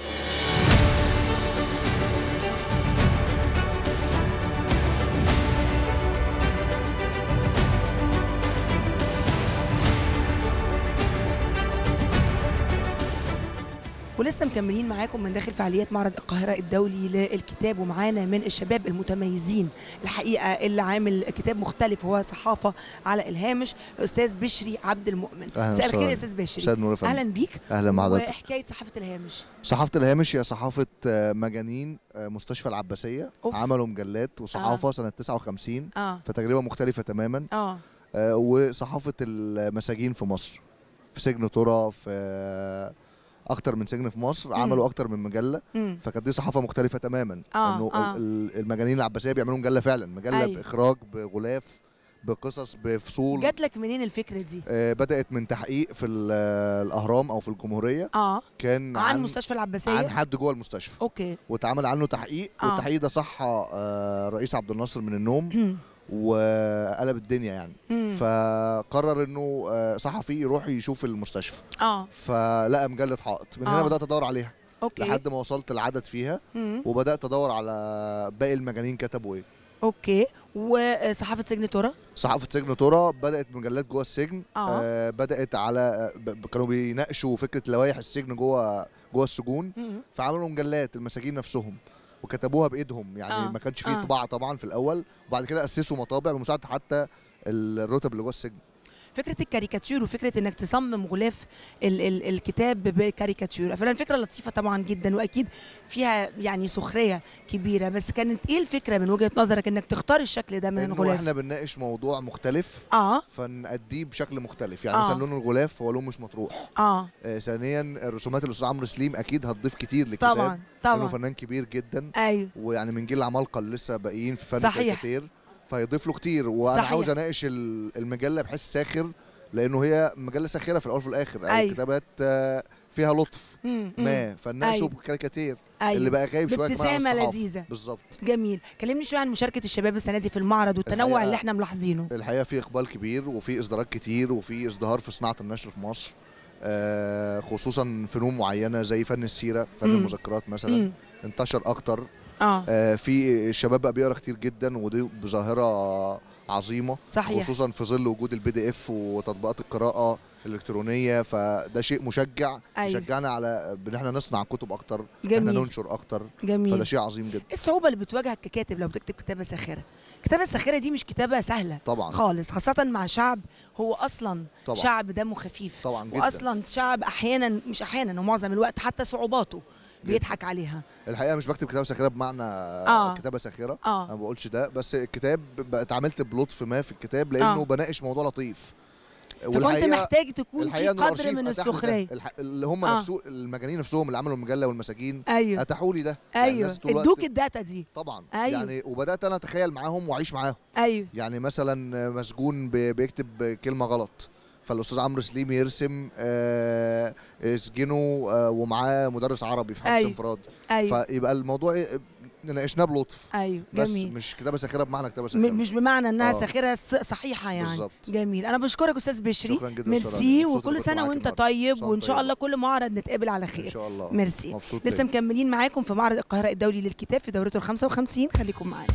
ولسه مكملين معاكم من داخل فعاليات معرض القاهرة الدولي للكتاب ومعانا من الشباب المتميزين الحقيقة اللي عامل كتاب مختلف هو صحافة على الهامش الأستاذ بشري عبد المؤمن أهلاً مساء الخير يا وسهلاً. أستاذ بشري مساء النور يا فندم. أهلا بيك اهلا مع حضرتك وحكاية صحافة الهامش صحافه الهامش هي صحافه آه، مجانين آه، مستشفى العباسيه أوف. عملوا مجلات وصحافه سنه 59 اه فتجربه مختلفه تماما اه آه، وصحافه المساجين في مصر في سجن ترى في آه، اكتر من سجن في مصر عملوا اكتر من مجله امم فكانت دي صحافه مختلفه تماما آه، انه آه. ال- ال- المجانين العباسيه بيعملوا مجله فعلا مجله أيوة. باخراج بغلاف بقصص بفصول جات لك منين الفكرة دي؟ آه، بدات من تحقيق في ال- الاهرام او في الجمهوريه اه كان عن مستشفى عن العباسية حد جوه المستشفى اوكي واتعمل عنه تحقيق آه. والتحقيق ده صح آه، رئيس عبد الناصر من النوم وقلب الدنيا يعني مم. فقرر انه آه، صحفي يروح يشوف المستشفى اه فلقى مجله حائط من هنا آه. بدات ادور عليها اوكي لحد ما وصلت العدد فيها مم. وبدات ادور على باقي المجانين كتبوا ايه اوكي وصحافة سجن ترى صحافه سجن ترى بدات مجلات جوه السجن آه. آه بدات على آه، ب- ب- كانوا بيناقشوا فكره لوائح السجن جوه جوه السجون مم. فعملوا مجلات المساجين نفسهم وكتبوها بايدهم يعني آه، ما كانش فيه آه. طباعه طبعا في الاول وبعد كده اسسوا مطابع بمساعده حتى الرتب اللي جوه السجن فكره الكاريكاتير وفكره انك تصمم غلاف ال ال الكتاب بكاريكاتير فعلا فكره لطيفه طبعا جدا واكيد فيها يعني سخريه كبيره بس كانت ايه الفكره من وجهه نظرك انك تختار الشكل ده من انه الغلاف احنا بنناقش موضوع مختلف اه فنأديه بشكل مختلف يعني آه. مثلا لون الغلاف هو لون مش مطروح اه آه ثانيا الرسومات الاستاذ عمرو سليم اكيد هتضيف كتير للكتاب طبعا لانه طبعا فنان كبير جدا ايوه ويعني من جيل العمالقه اللي لسه باقيين في فن صحيح. الكاريكاتير فيضيف له كتير وانا صحيح. عاوز اناقش ال- المجله بحيث ساخر لانه هي مجله ساخره في الاول وفي الاخر او أيوة. كتابات آه، فيها لطف مم، مم. ما فنناقشه أيوة. بكاريكاتير أيوة. اللي بقى غايب شويه كمان عن بابتسامه الصحافة. لذيذه بالظبط جميل كلمني شويه عن مشاركه الشباب السنه دي في المعرض والتنوع الحقيقة- اللي احنا ملاحظينه الحقيقه في اقبال كبير وفي اصدارات كتير وفي ازدهار في صناعه النشر في مصر آه، خصوصا فنون معينه زي فن السيره فن مم. المذكرات مثلا مم. انتشر اكتر اه آه، في الشباب بقى بيقرا كتير جدا ودي بظاهره عظيمه صحيح خصوصا في ظل وجود البي دي اف وتطبيقات القراءه الالكترونيه فده شيء مشجع أيوة. يشجعنا على ان احنا نصنع كتب اكتر احنا جميل ننشر اكتر جميل فده شيء عظيم جدا ايه الصعوبه اللي بتواجهك ككاتب لو بتكتب كتابه ساخره الكتابه الساخره دي مش كتابه سهله طبعا خالص خاصه مع شعب هو اصلا طبعا شعب دمه خفيف طبعا جدا واصلا شعب احيانا مش احيانا ومعظم الوقت حتى صعوباته جداً. بيضحك عليها الحقيقه مش بكتب كتابه ساخره بمعنى آه. كتابه ساخره اه انا ما بقولش ده بس الكتاب بقى اتعاملت بلطف ما في الكتاب لانه آه. بناقش موضوع لطيف فكنت محتاج تكون في الحقيقه إن قدر الأرشيف من أتاح لي ده. السخريه الح... اللي هم آه. نفسه المجانين نفسهم اللي عملوا المجله والمساجين ايوه اتاحوا لي ده يعني ايوه الناس طول الوقت- ادوك الداتا دي طبعا أيوة. يعني وبدات انا اتخيل معاهم واعيش معاهم ايوه يعني مثلا مسجون بي- بيكتب كلمه غلط فالاستاذ عمرو سليم يرسم آه، سجنه آه، ومعاه مدرس عربي في حفص أيوة. انفراد ايوه فيبقى الموضوع إيه؟ ناقشناه بلطف ايوه بس جميل مش كتابه ساخره بمعنى كتابه ساخره م- مش بمعنى انها آه. ساخره س- صحيحه يعني بالظبط. جميل انا بشكرك استاذ بشري شكرا جدا ميرسي أستاذ رانيا. مبسوط وكل إني كنت سنه معاك وانت النهاردة. طيب سنة وان شاء طيبة. الله كل معرض نتقابل على ان خير شاء الله ميرسي مبسوط لسه بيك. مكملين معاكم في معرض القاهره الدولي للكتاب في دورته ال 55 خليكم معانا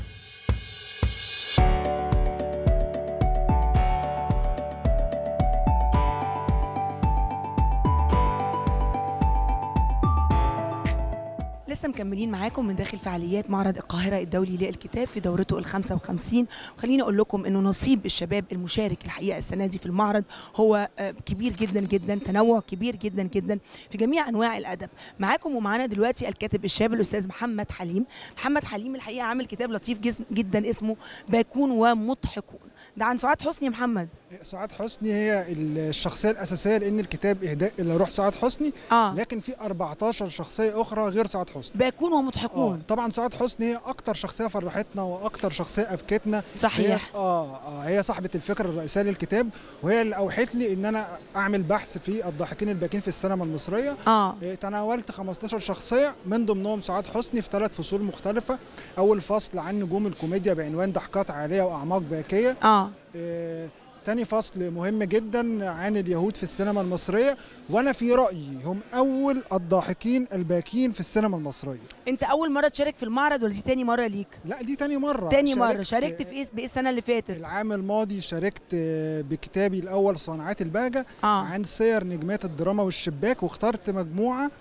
لسه لسه مكملين معاكم من داخل فعاليات معرض القاهرة الدولي للكتاب في دورته ال 55 وخليني أقول لكم إنه نصيب الشباب المشارك الحقيقة السنة دي في المعرض هو آه، كبير جدا جدا تنوع كبير جدا جدا في جميع أنواع الأدب معاكم ومعانا دلوقتي الكاتب الشاب الأستاذ محمد حليم محمد حليم الحقيقة عامل كتاب لطيف جس- جدا اسمه باكون ومضحكون ده عن سعاد حسني يا محمد سعاد حسني هي الشخصيه الاساسيه لان الكتاب اهداء الى روح سعاد حسني اه لكن في 14 شخصيه اخرى غير سعاد حسني باكون آه ومضحكون طبعا سعاد حسني هي اكتر شخصيه فرحتنا واكتر شخصيه ابكتنا هي صحيح اه اه هي صاحبه الفكره الرئيسيه للكتاب وهي اللي اوحت لي ان انا اعمل بحث في الضاحكين الباكين في السينما المصريه اه إيه، تناولت 15 شخصيه من ضمنهم سعاد حسني في ثلاث فصول مختلفه اول فصل عن نجوم الكوميديا بعنوان ضحكات عاليه واعماق باكيه اه آه، تاني فصل مهم جدا عن اليهود في السينما المصرية وأنا في رأيي هم أول الضاحكين الباكين في السينما المصرية انت اول مره تشارك في المعرض ولا دي تاني مره ليك لا دي تاني مرة تاني مره شاركت في ايه بايه السنه اللي فاتت العام الماضي شاركت آه، بكتابي الأول صناعات البهجة اه عن سير نجمات الدراما والشباك واخترت مجموعة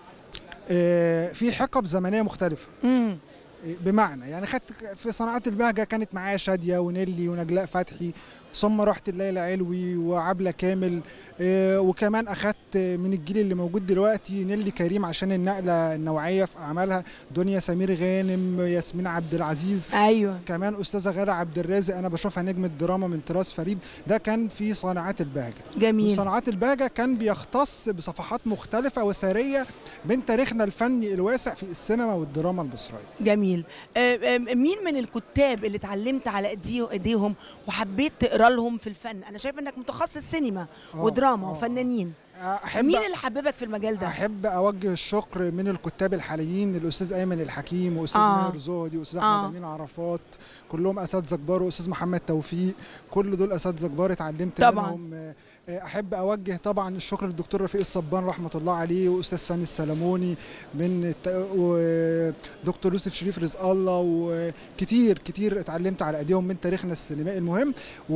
آه، في حقب زمنية مختلفة امم بمعنى يعني خدت في صناعات البهجه كانت معايا شاديه ونيلي ونجلاء فتحي ثم رحت الليلى علوي وعبله كامل آه، وكمان اخدت من الجيل اللي موجود دلوقتي نيلي كريم عشان النقله النوعيه في اعمالها دنيا سمير غانم ياسمين عبد العزيز ايوه كمان استاذه غاده عبد الرازق انا بشوفها نجمه دراما من طراز فريد ده كان في صناعات البهجه جميل وصناعات البهجه كان بيختص بصفحات مختلفه وسريه من تاريخنا الفني الواسع في السينما والدراما المصريه جميل آه، آه، مين من الكتاب اللي اتعلمت على ايديه ايديهم وحبيت تقرا لهم في الفن انا شايف انك متخصص سينما آه، ودراما آه، وفنانين احب مين اللي حببك في المجال ده احب اوجه الشكر من الكتاب الحاليين الاستاذ ايمن الحكيم واستاذ آه. ماهر زهدي واستاذ آه. احمد امين عرفات كلهم اساتذه كبار واستاذ محمد توفيق كل دول اساتذه كبار اتعلمت طبعاً. منهم آه، آه، احب اوجه طبعا الشكر للدكتور رفيق الصبان رحمه الله عليه واستاذ سامي السلموني من الت- ودكتور يوسف شريف رزق الله وكتير كتير اتعلمت على ايديهم من تاريخنا السينمائي المهم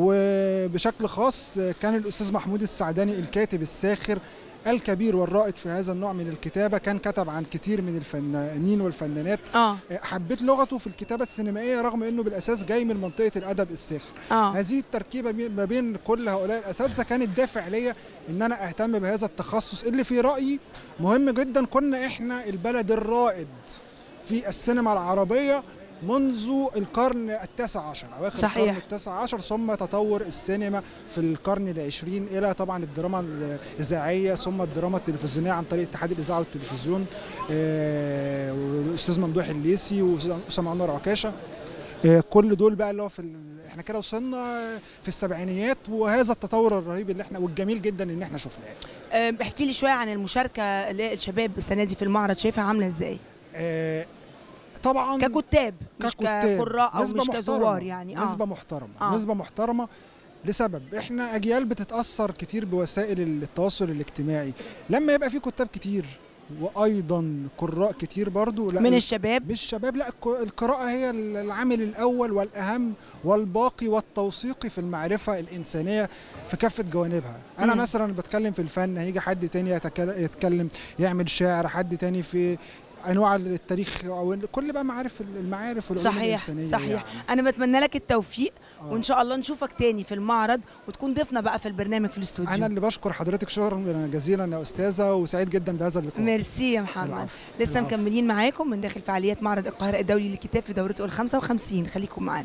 وبشكل خاص كان الاستاذ محمود السعداني الكاتب الساخر الكبير والرائد في هذا النوع من الكتابه كان كتب عن كتير من الفنانين والفنانات اه حبيت لغته في الكتابه السينمائيه رغم انه بالاساس جاي من منطقه الادب الساخر اه هذه التركيبه بي- ما بين كل هؤلاء الاساتذه كانت دافع ليا ان انا اهتم بهذا التخصص اللي في رايي مهم جدا كنا احنا البلد الرائد في السينما العربيه منذ القرن التاسع عشر اواخر صحيح. القرن التاسع عشر ثم تطور السينما في القرن العشرين الى طبعا الدراما الاذاعيه ثم الدراما التلفزيونيه عن طريق اتحاد الاذاعه والتلفزيون آه، والاستاذ ممدوح الليسي واسامه انور عكاشه آه، كل دول بقى اللي هو في ال... احنا كده وصلنا في السبعينيات وهذا التطور الرهيب اللي احنا والجميل جدا ان احنا شفناه آه، احكي لي شويه عن المشاركه للشباب السنه دي في المعرض شايفها عامله ازاي آه، طبعا ككتاب مش ككتاب. كقراء او نسبة مش كزوار محترمة. يعني نسبه اه محترمه آه. نسبه محترمه لسبب احنا اجيال بتتاثر كتير بوسائل التواصل الاجتماعي لما يبقى في كتاب كتير وايضا قراء كتير برضو لا من الشباب مش شباب لا الك- القراءة هي العامل الأول والأهم والباقي والتوثيقي في المعرفة الإنسانية في كافة جوانبها أنا مم. مثلا بتكلم في الفن هيجي حد تاني يتكل- يتكلم يعمل شعر حد تاني في أنواع التاريخ أو كل بقى معارف المعارف والعلوم صحيح الإنسانية صحيح يعني. انا بتمنى لك التوفيق آه. وان شاء الله نشوفك تاني في المعرض وتكون ضيفنا بقى في البرنامج في الاستوديو أنا اللي بشكر حضرتك شكرا جزيلا يا أستاذة وسعيد جدا بهذا اللقاء ميرسي يا محمد العفو. لسه العفو. مكملين معاكم من داخل فعاليات معرض القاهرة الدولي للكتاب في دورته ال 55 خليكم معانا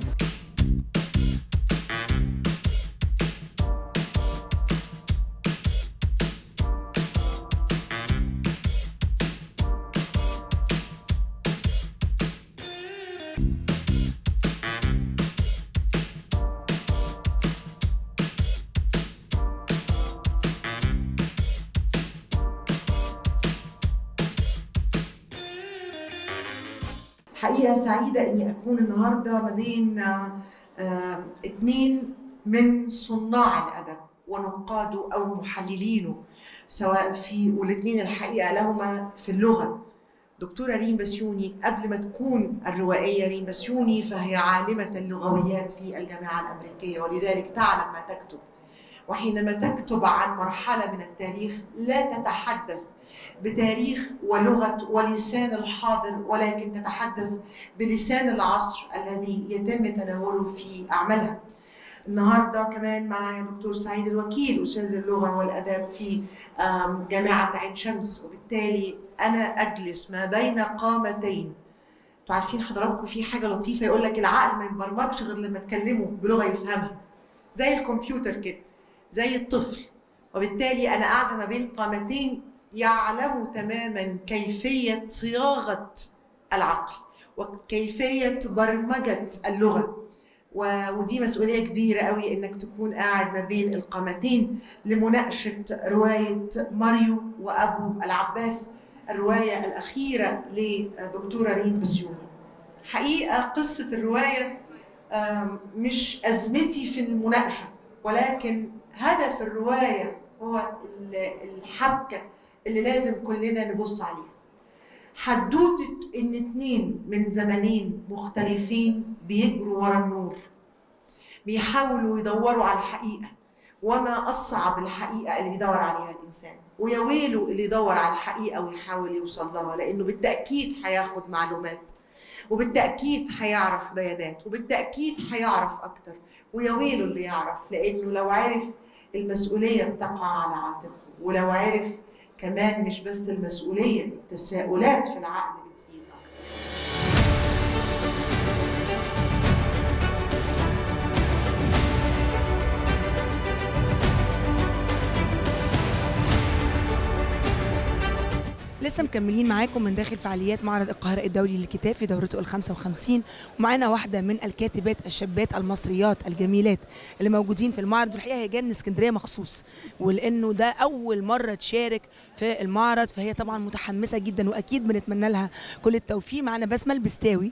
حقيقة سعيدة إني أكون النهاردة ما بين آه، آه، اتنين من صناع الأدب ونقاده أو محللينه سواء في والاثنين الحقيقة لهما في اللغة دكتورة ريم بسيوني قبل ما تكون الروائية ريم بسيوني فهي عالمة اللغويات في الجامعة الأمريكية ولذلك تعلم ما تكتب وحينما تكتب عن مرحلة من التاريخ لا تتحدث بتاريخ ولغة ولسان الحاضر ولكن تتحدث بلسان العصر الذي يتم تناوله في أعمالها النهارده كمان معايا دكتور سعيد الوكيل استاذ اللغه والاداب في آم، جامعه عين شمس وبالتالي انا اجلس ما بين قامتين انتوا عارفين حضراتكم في حاجه لطيفه يقول لك العقل ما يبرمجش غير لما تكلمه بلغه يفهمها زي الكمبيوتر كده زي الطفل وبالتالي انا قاعده ما بين قامتين يعلموا تماما كيفيه صياغه العقل وكيفيه برمجه اللغه و- ودي مسؤوليه كبيره قوي انك تكون قاعد ما بين القامتين لمناقشه روايه ماريو وابو العباس الروايه الاخيره لدكتوره رين بسيوني حقيقه قصه الروايه آم، مش ازمتي في المناقشه ولكن هدف الروايه هو ال- الحبكه اللي لازم كلنا نبص عليها حدوته ان اتنين من زمنين مختلفين بيجروا ورا النور بيحاولوا يدوروا على الحقيقه وما اصعب الحقيقه اللي بيدور عليها الانسان ويا ويله اللي يدور على الحقيقه ويحاول يوصل لها لانه بالتاكيد هياخد معلومات وبالتاكيد هيعرف بيانات وبالتاكيد هيعرف اكتر ويا ويله اللي يعرف لانه لو عرف المسؤوليه بتقع على عاتقه ولو عرف كمان مش بس المسؤوليه التساؤلات في العقل بتزيد اكتر لسه مكملين معاكم من داخل فعاليات معرض القاهرة الدولي للكتاب في دورته ال 55 ومعانا واحدة من الكاتبات الشابات المصريات الجميلات اللي موجودين في المعرض والحقيقة هي جاية من اسكندرية مخصوص ولأنه ده أول مرة تشارك في المعرض فهي طبعا متحمسة جدا وأكيد بنتمنى لها كل التوفيق معانا بسمة البستاوي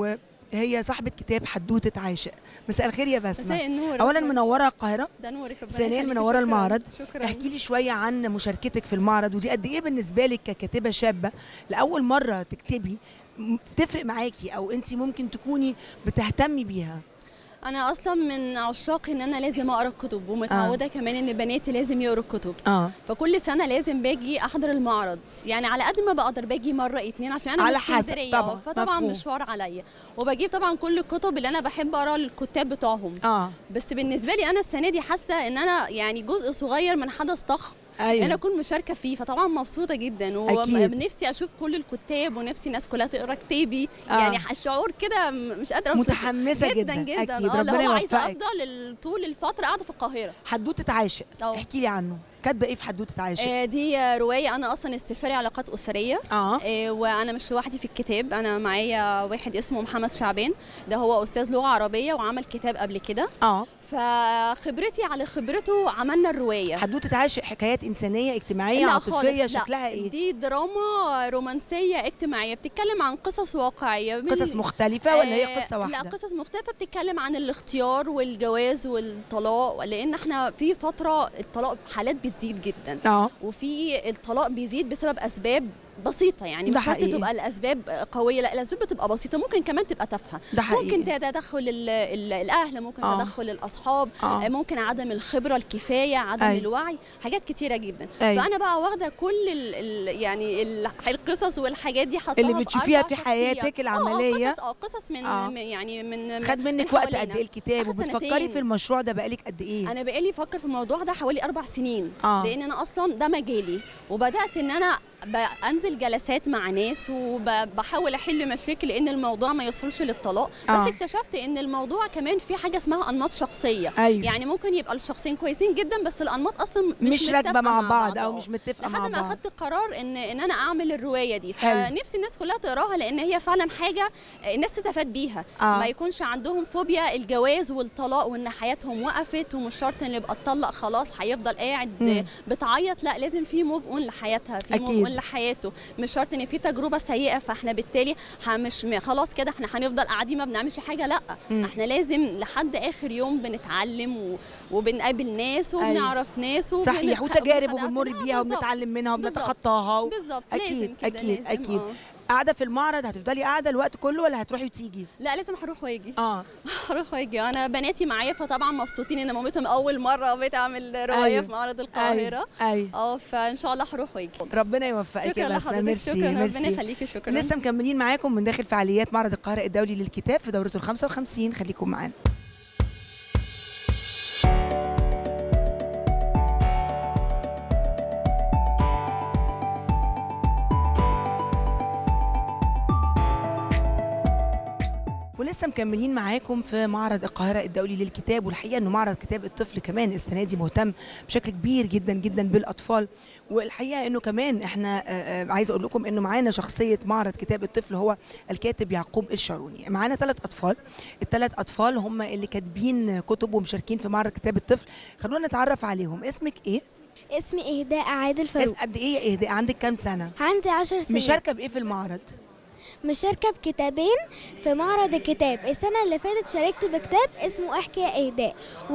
وهي صاحبة كتاب حدوتة عاشق مساء الخير يا بسمة مساء النور أولا منورة القاهرة ده نورك ربنا ثانيا يخليكي. منوره شكراً. المعرض شكرا احكي لي شويه عن مشاركتك في المعرض ودي قد ايه بالنسبه لك ككاتبه شابه لاول مره تكتبي م- تفرق معاكي او انت ممكن تكوني بتهتمي بيها انا اصلا من عشاق ان انا لازم اقرا الكتب ومتعوده آه. كمان ان بناتي لازم يقروا الكتب اه فكل سنه لازم باجي احضر المعرض يعني على قد ما بقدر باجي مره اتنين عشان انا على من حسب، اسكندرية، طبعاً، فطبعا مفهوم. مشوار عليا وبجيب طبعا كل الكتب اللي انا بحب اقرا الكتاب بتوعهم اه بس بالنسبه لي انا السنه دي حاسه ان انا يعني جزء صغير من حدث ضخم ايوه انا اكون مشاركه فيه فطبعا مبسوطه جدا أكيد. ونفسي اشوف كل الكتاب ونفسي الناس كلها تقرا كتابي آه. يعني الشعور كده م- مش قادره أوصفه. متحمسه جدا, جدا جدا اكيد اه اللي ربنا هو عايزه يوفقك افضل ال- طول الفتره قاعده في القاهره حدوته عاشق اه احكي لي عنه كاتبه ايه في حدوته عاشق آه، دي آه، روايه انا اصلا استشاري علاقات اسريه اه آه، وانا مش لوحدي في الكتاب انا معايا واحد اسمه محمد شعبان ده هو استاذ لغه عربيه وعمل كتاب قبل كده اه فخبرتي على خبرته عملنا الروايه حدوته عاشق حكايات انسانيه اجتماعيه لا عاطفيه خالص، لا. شكلها ايه دي دراما رومانسيه اجتماعيه بتتكلم عن قصص واقعيه من- قصص مختلفه ولا هي آه، قصه واحده لا قصص مختلفة بتتكلم عن الاختيار والجواز والطلاق لأن احنا في فترة الطلاق حالات بتزيد جدا اه وفي الطلاق بيزيد بسبب أسباب بسيطة يعني ده مش شرط حقيقي. تبقى الأسباب قوية لا الأسباب بتبقى بسيطة ممكن كمان تبقى تافهة ده حقيقي ممكن تدخل ال- ال- الأهل ممكن آه. تدخل الأصحاب آه. آه. ممكن عدم الخبرة الكفاية عدم أيوة. الوعي حاجات كتيرة جدا أيوة. فأنا بقى واخدة كل ال ال يعني ال- القصص والحاجات دي حطاها اللي بتشوفيها أربع في شخصيات. حياتك آه، العمليه اه قصص اه قصص من آه. من- يعني من خد من منك وقت قد حوالينا. ايه الكتاب أخد وبتفكري سنتين. في المشروع ده بقالك قد ايه انا بقالي افكر في الموضوع ده حوالي اربع سنين آه. لان انا اصلا ده مجالي وبدات ان انا بنزل جلسات مع ناس وبحاول احل مشاكل لان الموضوع ما يوصلش للطلاق آه. بس اكتشفت ان الموضوع كمان في حاجه اسمها انماط شخصيه ايوه يعني ممكن يبقى الشخصين كويسين جدا بس الانماط اصلا مش, راكبه متفقة مع بعض او آه. مش متفقه مع لحد ما بعض اخدت قرار ان ان انا اعمل الروايه دي حلو. فنفسي الناس كلها تقراها لان هي فعلا حاجه الناس تستفاد بيها آه. ما يكونش عندهم فوبيا الجواز والطلاق وان حياتهم وقفت ومش شرط ان يبقى اتطلق خلاص هيفضل قاعد مم. بتعيط لا لازم في موف اون لحياتها في موف أكيد. اون لحياته مش شرط ان في تجربه سيئه فاحنا بالتالي ه- مش م- خلاص كده احنا هنفضل قاعدين ما بنعملش حاجه لا مم. احنا لازم لحد اخر يوم بنتعلم و... وبنقابل ناس وبنعرف ناس وبنتخ- صحيح وتجارب وبنتعلم. وبنمر آه، بيها بالظبط. وبنتعلم منها بالظبط. وبنتخطاها و... بالظبط أكيد، لازم كده أكيد، لازم. أكيد. آه. قاعده في المعرض هتفضلي قاعده الوقت كله ولا هتروحي وتيجي لا لازم هروح واجي اه هروح واجي انا بناتي معايا فطبعا مبسوطين ان مامتهم اول مره بتعمل روايه أيوة. في معرض القاهره ايوه اه فان شاء الله هروح واجي ربنا يوفقك شكرا يا بسمه لحضرتك ميرسي شكرا ربنا ميرسي يخليكي شكرا لسه مكملين معاكم من داخل فعاليات معرض القاهره الدولي للكتاب في دورته ال 55 خليكم معانا ولسه مكملين معاكم في معرض القاهرة الدولي للكتاب والحقيقة انه معرض كتاب الطفل كمان السنة دي مهتم بشكل كبير جدا جدا بالأطفال والحقيقة انه كمان احنا آه، آه، عايزة اقول لكم انه معانا شخصية معرض كتاب الطفل هو الكاتب يعقوب الشاروني معانا ثلاث أطفال الثلاث أطفال هم اللي كاتبين كتب ومشاركين في معرض كتاب الطفل خلونا نتعرف عليهم اسمك ايه؟ اسمي إهداء عادل اس فاروق قد ايه يا اهداء عندك كام سنة؟ عندي عشر سنين مشاركة بايه في المعرض؟ مشاركة بكتابين في معرض الكتاب السنة اللي فاتت شاركت بكتاب اسمه احكي يا إهداء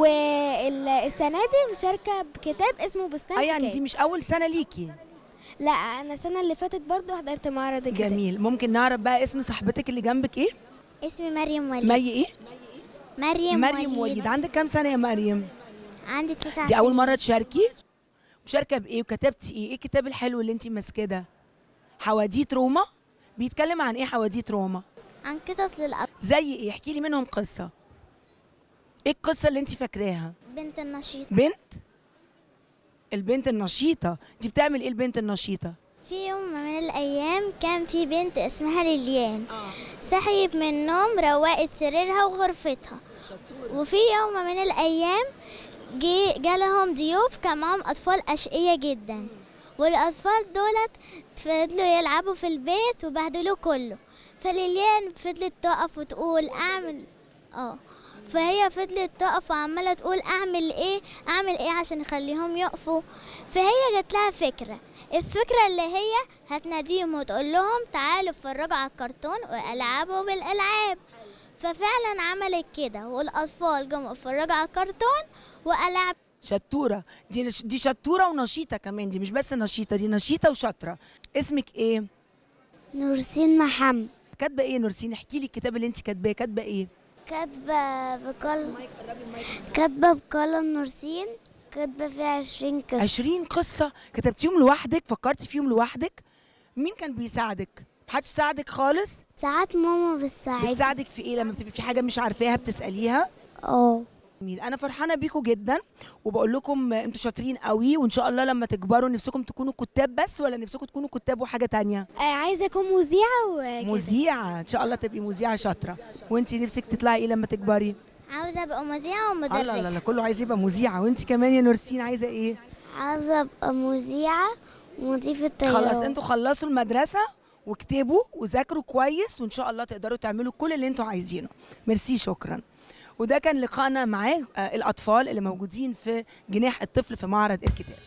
والسنة دي مشاركة بكتاب اسمه بستان اه يعني حكاية. دي مش أول سنة ليكي لا أنا السنة اللي فاتت برضو حضرت معرض الكتاب جميل ممكن نعرف بقى اسم صاحبتك اللي جنبك ايه؟ اسمي مريم وليد مي ايه؟ مريم, مريم وليد عندك كام سنة يا مريم؟ عندي تسع دي أول سنين. مرة تشاركي؟ مشاركة بإيه وكتبتي إيه؟ إيه الكتاب الحلو اللي أنت ماسكاه ده؟ حواديت روما؟ بيتكلم عن إيه حواديت روما؟ عن قصص للأطفال زي إيه؟ احكي لي منهم قصة. إيه القصة اللي أنت فاكراها؟ بنت النشيط بنت؟ البنت النشيطة، دي بتعمل إيه البنت النشيطة؟ في يوم من الأيام كان في بنت اسمها ليليان صحيت من النوم روقت سريرها وغرفتها وفي يوم من الأيام جي جالهم ضيوف كان معاهم أطفال أشقية جدا والأطفال دولت فضلوا يلعبوا في البيت وبهدلوه كله فليليان فضلت تقف وتقول أعمل اه فهي فضلت تقف وعمالة تقول أعمل إيه أعمل إيه عشان أخليهم يقفوا فهي جات لها فكرة الفكرة اللي هي هتناديهم وتقول لهم تعالوا اتفرجوا على الكرتون والعبوا بالألعاب ففعلا عملت كده والأطفال جم اتفرجوا على الكرتون وألعب شطورة، دي دي شطورة ونشيطة كمان، دي مش بس نشيطة، دي نشيطة وشاطرة. اسمك إيه؟ نورسين محمد كاتبة إيه نورسين؟ احكي لي الكتاب اللي أنت كاتباه، كاتبة إيه؟ كاتبة بقلم كاتبة بقلم نورسين كاتبة فيها عشرين قصة 20 قصة كتبتيهم لوحدك فكرتي فيهم لوحدك مين كان بيساعدك محدش ساعدك خالص ساعات ماما بتساعدني بتساعدك في ايه لما بتبقي في حاجة مش عارفاها بتسأليها اه جميل انا فرحانه بيكم جدا وبقول لكم انتوا شاطرين قوي وان شاء الله لما تكبروا نفسكم تكونوا كتاب بس ولا نفسكم تكونوا كتاب وحاجه تانية آه، عايزة أكون مذيعة وكده مذيعه ان شاء الله تبقي مذيعه شاطره وانتي نفسك تطلعي ايه لما تكبري عاوزة أبقى مذيعة الله لا ومدرسة لا كله عايز يبقى مذيعه وانتي كمان يا نورسين عايزه ايه عاوزة أبقى مذيعة ومضيفة طيران خلاص انتوا خلصوا المدرسه واكتبوا وذاكروا كويس وان شاء الله تقدروا تعملوا كل اللي انتوا عايزينه ميرسي شكرا وده كان لقائنا مع آه، الاطفال اللي موجودين في جناح الطفل في معرض الكتاب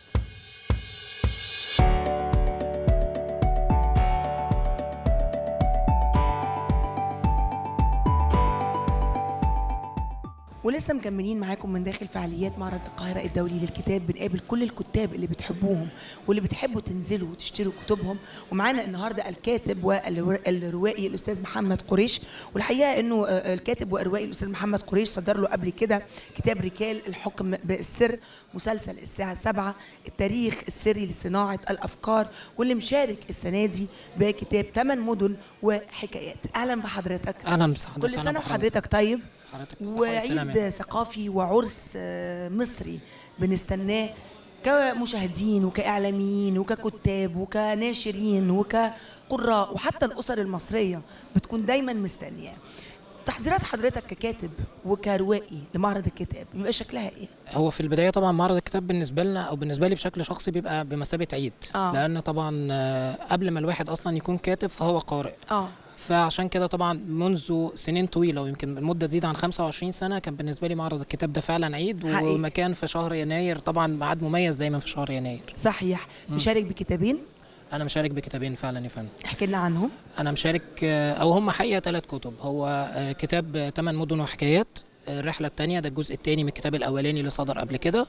ولسه مكملين معاكم من داخل فعاليات معرض القاهرة الدولي للكتاب بنقابل كل الكتاب اللي بتحبوهم واللي بتحبوا تنزلوا وتشتروا كتبهم ومعانا النهارده الكاتب والروائي الأستاذ محمد قريش والحقيقة إنه آه، الكاتب والروائي الأستاذ محمد قريش صدر له قبل كده كتاب رجال الحكم بالسر مسلسل الساعة سبعة التاريخ السري لصناعة الأفكار واللي مشارك السنة دي بكتاب ثمان مدن وحكايات أهلا بحضرتك اهلا بسعادة كل سنة وحضرتك طيب حضرتك بالصحة والسلامة. وعيد ثقافي وعرس آه، مصري بنستناه كمشاهدين وكإعلاميين وككتاب وكناشرين وكقراء وحتى الأسر المصرية بتكون دايما مستنياه تحضيرات حضرتك ككاتب وكروائي لمعرض الكتاب بيبقى شكلها ايه؟ هو في البداية طبعا معرض الكتاب بالنسبة لنا أو بالنسبة لي بشكل شخصي بيبقى بمثابة عيد آه. لأن طبعا آه، قبل ما الواحد أصلا يكون كاتب فهو قارئ اه فعشان كده طبعا منذ سنين طويلة ويمكن المدة تزيد عن 25 سنة كان بالنسبة لي معرض الكتاب ده فعلا عيد حقيقي. ومكان في شهر يناير طبعا ميعاد مميز دايما في شهر يناير صحيح مشارك بكتابين أنا مشارك بكتابين فعلا يا فندم احكي لنا عنهم انا مشارك آه، او هم حقيقه ثلاث كتب هو آه، كتاب ثمان مدن وحكايات الرحله الثانيه ده الجزء الثاني من الكتاب الاولاني اللي صدر قبل كده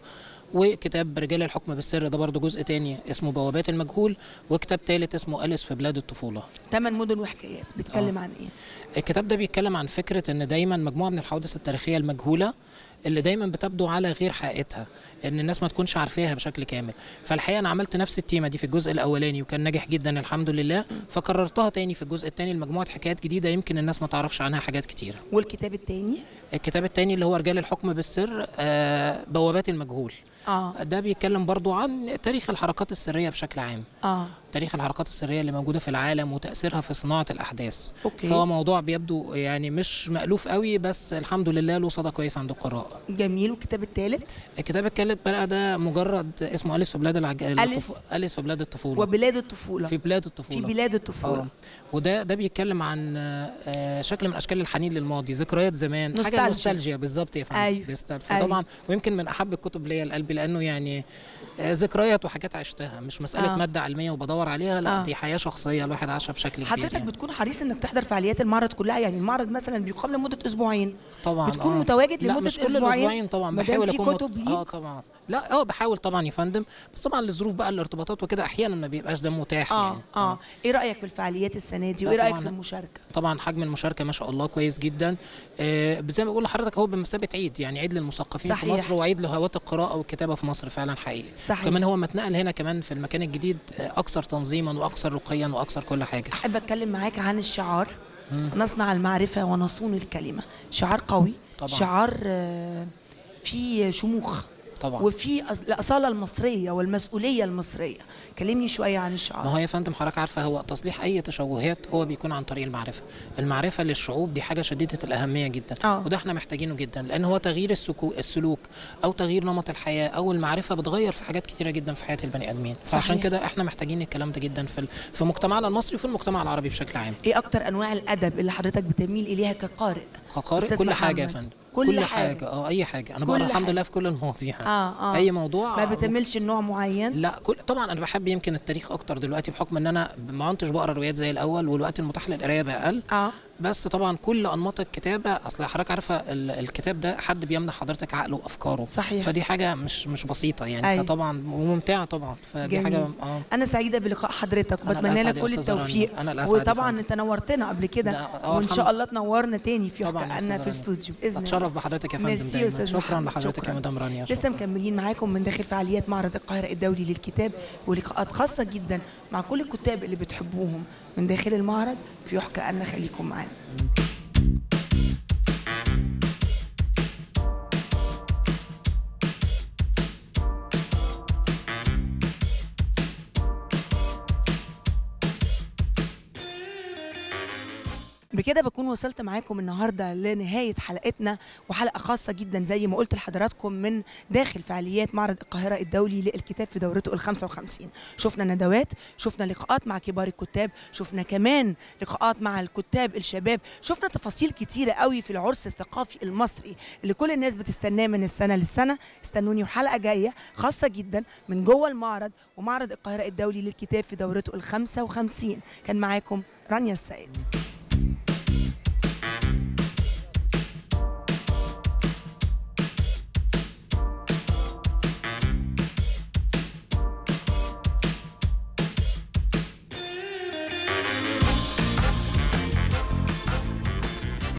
وكتاب رجال الحكم بالسر ده برضه جزء تاني اسمه بوابات المجهول وكتاب ثالث اسمه أليس في بلاد الطفولة ثمان مدن وحكايات بيتكلم آه. عن ايه الكتاب ده بيتكلم عن فكرة ان دايما مجموعة من الحوادث التاريخية المجهولة اللي دايما بتبدو على غير حقيقتها ان الناس ما تكونش عارفاها بشكل كامل فالحقيقه انا عملت نفس التيمه دي في الجزء الاولاني وكان ناجح جدا الحمد لله فكررتها تاني في الجزء الثاني لمجموعه حكايات جديده يمكن الناس ما تعرفش عنها حاجات كتيره والكتاب الثاني الكتاب الثاني اللي هو رجال الحكم بالسر آه بوابات المجهول اه ده بيتكلم برضو عن تاريخ الحركات السريه بشكل عام اه تاريخ الحركات السريه اللي موجوده في العالم وتاثيرها في صناعه الاحداث أوكي. فهو موضوع بيبدو يعني مش مألوف قوي بس الحمد لله له صدى كويس عند القراء جميل والكتاب الثالث الكتاب الثالث بقى ده مجرد اسمه أليس في بلاد العج... أليس؟ الطف- أليس في بلاد الطفوله وبلاد الطفوله في بلاد الطفوله في بلاد الطفوله آه. وده ده بيتكلم عن آه، شكل من اشكال الحنين للماضي ذكريات زمان نوستالجيا. حاجه نوستالجيا بالظبط يا فندم أيوة. بيستل- أيوة. فطبعا ويمكن من احب الكتب ليا لقلبي لانه يعني آه، ذكريات وحاجات عشتها مش مساله آه. ماده علميه وبدور عليها لا آه. دي حياه شخصيه الواحد عاشها بشكل كبير حضرتك يعني. بتكون حريص انك تحضر فعاليات المعرض كلها يعني المعرض مثلا بيقام لمده اسبوعين طبعا بتكون آه. متواجد لا لمده مش كل اسبوعين الاسبوعين طبعا ما دام بحاول في اكون كتب مت... ليك اه طبعا لا اه بحاول طبعا يا فندم بس طبعا للظروف بقى الارتباطات وكده احيانا ما بيبقاش ده متاح اه يعني اه ايه رايك في الفعاليات السنه دي لا وايه رايك طبعاً. في المشاركه طبعا حجم المشاركه ما شاء الله كويس جدا آه زي ما بقول لحضرتك هو بمثابه عيد يعني عيد للمثقفين في صحيح. مصر وعيد لهواة القراءه والكتابه في مصر فعلا حقيقي صحيح. كمان هو ما اتنقل هنا كمان في المكان الجديد آه اكثر تنظيما واكثر رقيا واكثر كل حاجه احب اتكلم معاك عن الشعار نصنع المعرفه ونصون الكلمه شعار قوي طبعاً. شعار آه، فيه شموخ طبعا وفي أص- الاصاله المصريه والمسؤوليه المصريه كلمني شويه عن الشعار ما هو يا فندم حضرتك عارفه هو تصليح اي تشوهات هو بيكون عن طريق المعرفه المعرفه للشعوب دي حاجه شديده الاهميه جدا آه. وده احنا محتاجينه جدا لان هو تغيير السكو السلوك او تغيير نمط الحياه او المعرفه بتغير في حاجات كتيره جدا في حياه البني ادمين فعشان صحيح. كده احنا محتاجين الكلام ده جدا في ال- في مجتمعنا المصري وفي المجتمع العربي بشكل عام ايه اكتر انواع الادب اللي حضرتك بتميل اليها كقارئ كقارئ أستاذ كل حاجه يا محمد. فندم كل حاجة. اه اي حاجه انا كل بقرا الحمد حاجة. لله في كل المواضيع اه اه اي موضوع ما بتملش النوع معين لا كل طبعا انا بحب يمكن التاريخ اكتر دلوقتي بحكم ان انا ما كنتش بقرا روايات زي الاول والوقت المتاح للقرايه بقى اقل اه بس طبعا كل انماط الكتابه اصل حضرتك عارفه ال- الكتاب ده حد بيمنح حضرتك عقله وافكاره صحيح. فدي حاجه مش مش بسيطه يعني أيوة. فطبعا وممتعه طبعا فدي جميل. حاجه اه انا سعيده بلقاء حضرتك أنا وبتمنى الأسعد لك يا كل أستاذة رانيا. التوفيق أنا الأسعد يا وطبعا فندم. انت نورتنا قبل كده لا، آه، وان الحمد- شاء الله تنورنا تاني في طبعا يا حكانا أستاذة في رانيا. الاستوديو باذن الله اتشرف بحضرتك يا فندم ميرسي يا دايما أستاذ شكرا محمد، لحضرتك شكراً. يا مدام رانيا لسه شكراً. مكملين معاكم من داخل فعاليات معرض القاهرة الدولي للكتاب ولقاءات خاصة جدا مع كل الكتاب اللي بتحبوهم من داخل المعرض في يحكى أن خليكم معانا بكده بكون وصلت معاكم النهارده لنهايه حلقتنا وحلقه خاصه جدا زي ما قلت لحضراتكم من داخل فعاليات معرض القاهره الدولي للكتاب في دورته ال 55 شفنا ندوات شفنا لقاءات مع كبار الكتاب شفنا كمان لقاءات مع الكتاب الشباب شفنا تفاصيل كتيره قوي في العرس الثقافي المصري اللي كل الناس بتستناه من السنه للسنه استنوني وحلقه جايه خاصه جدا من جوه المعرض ومعرض القاهره الدولي للكتاب في دورته ال 55 كان معاكم رانيا السيد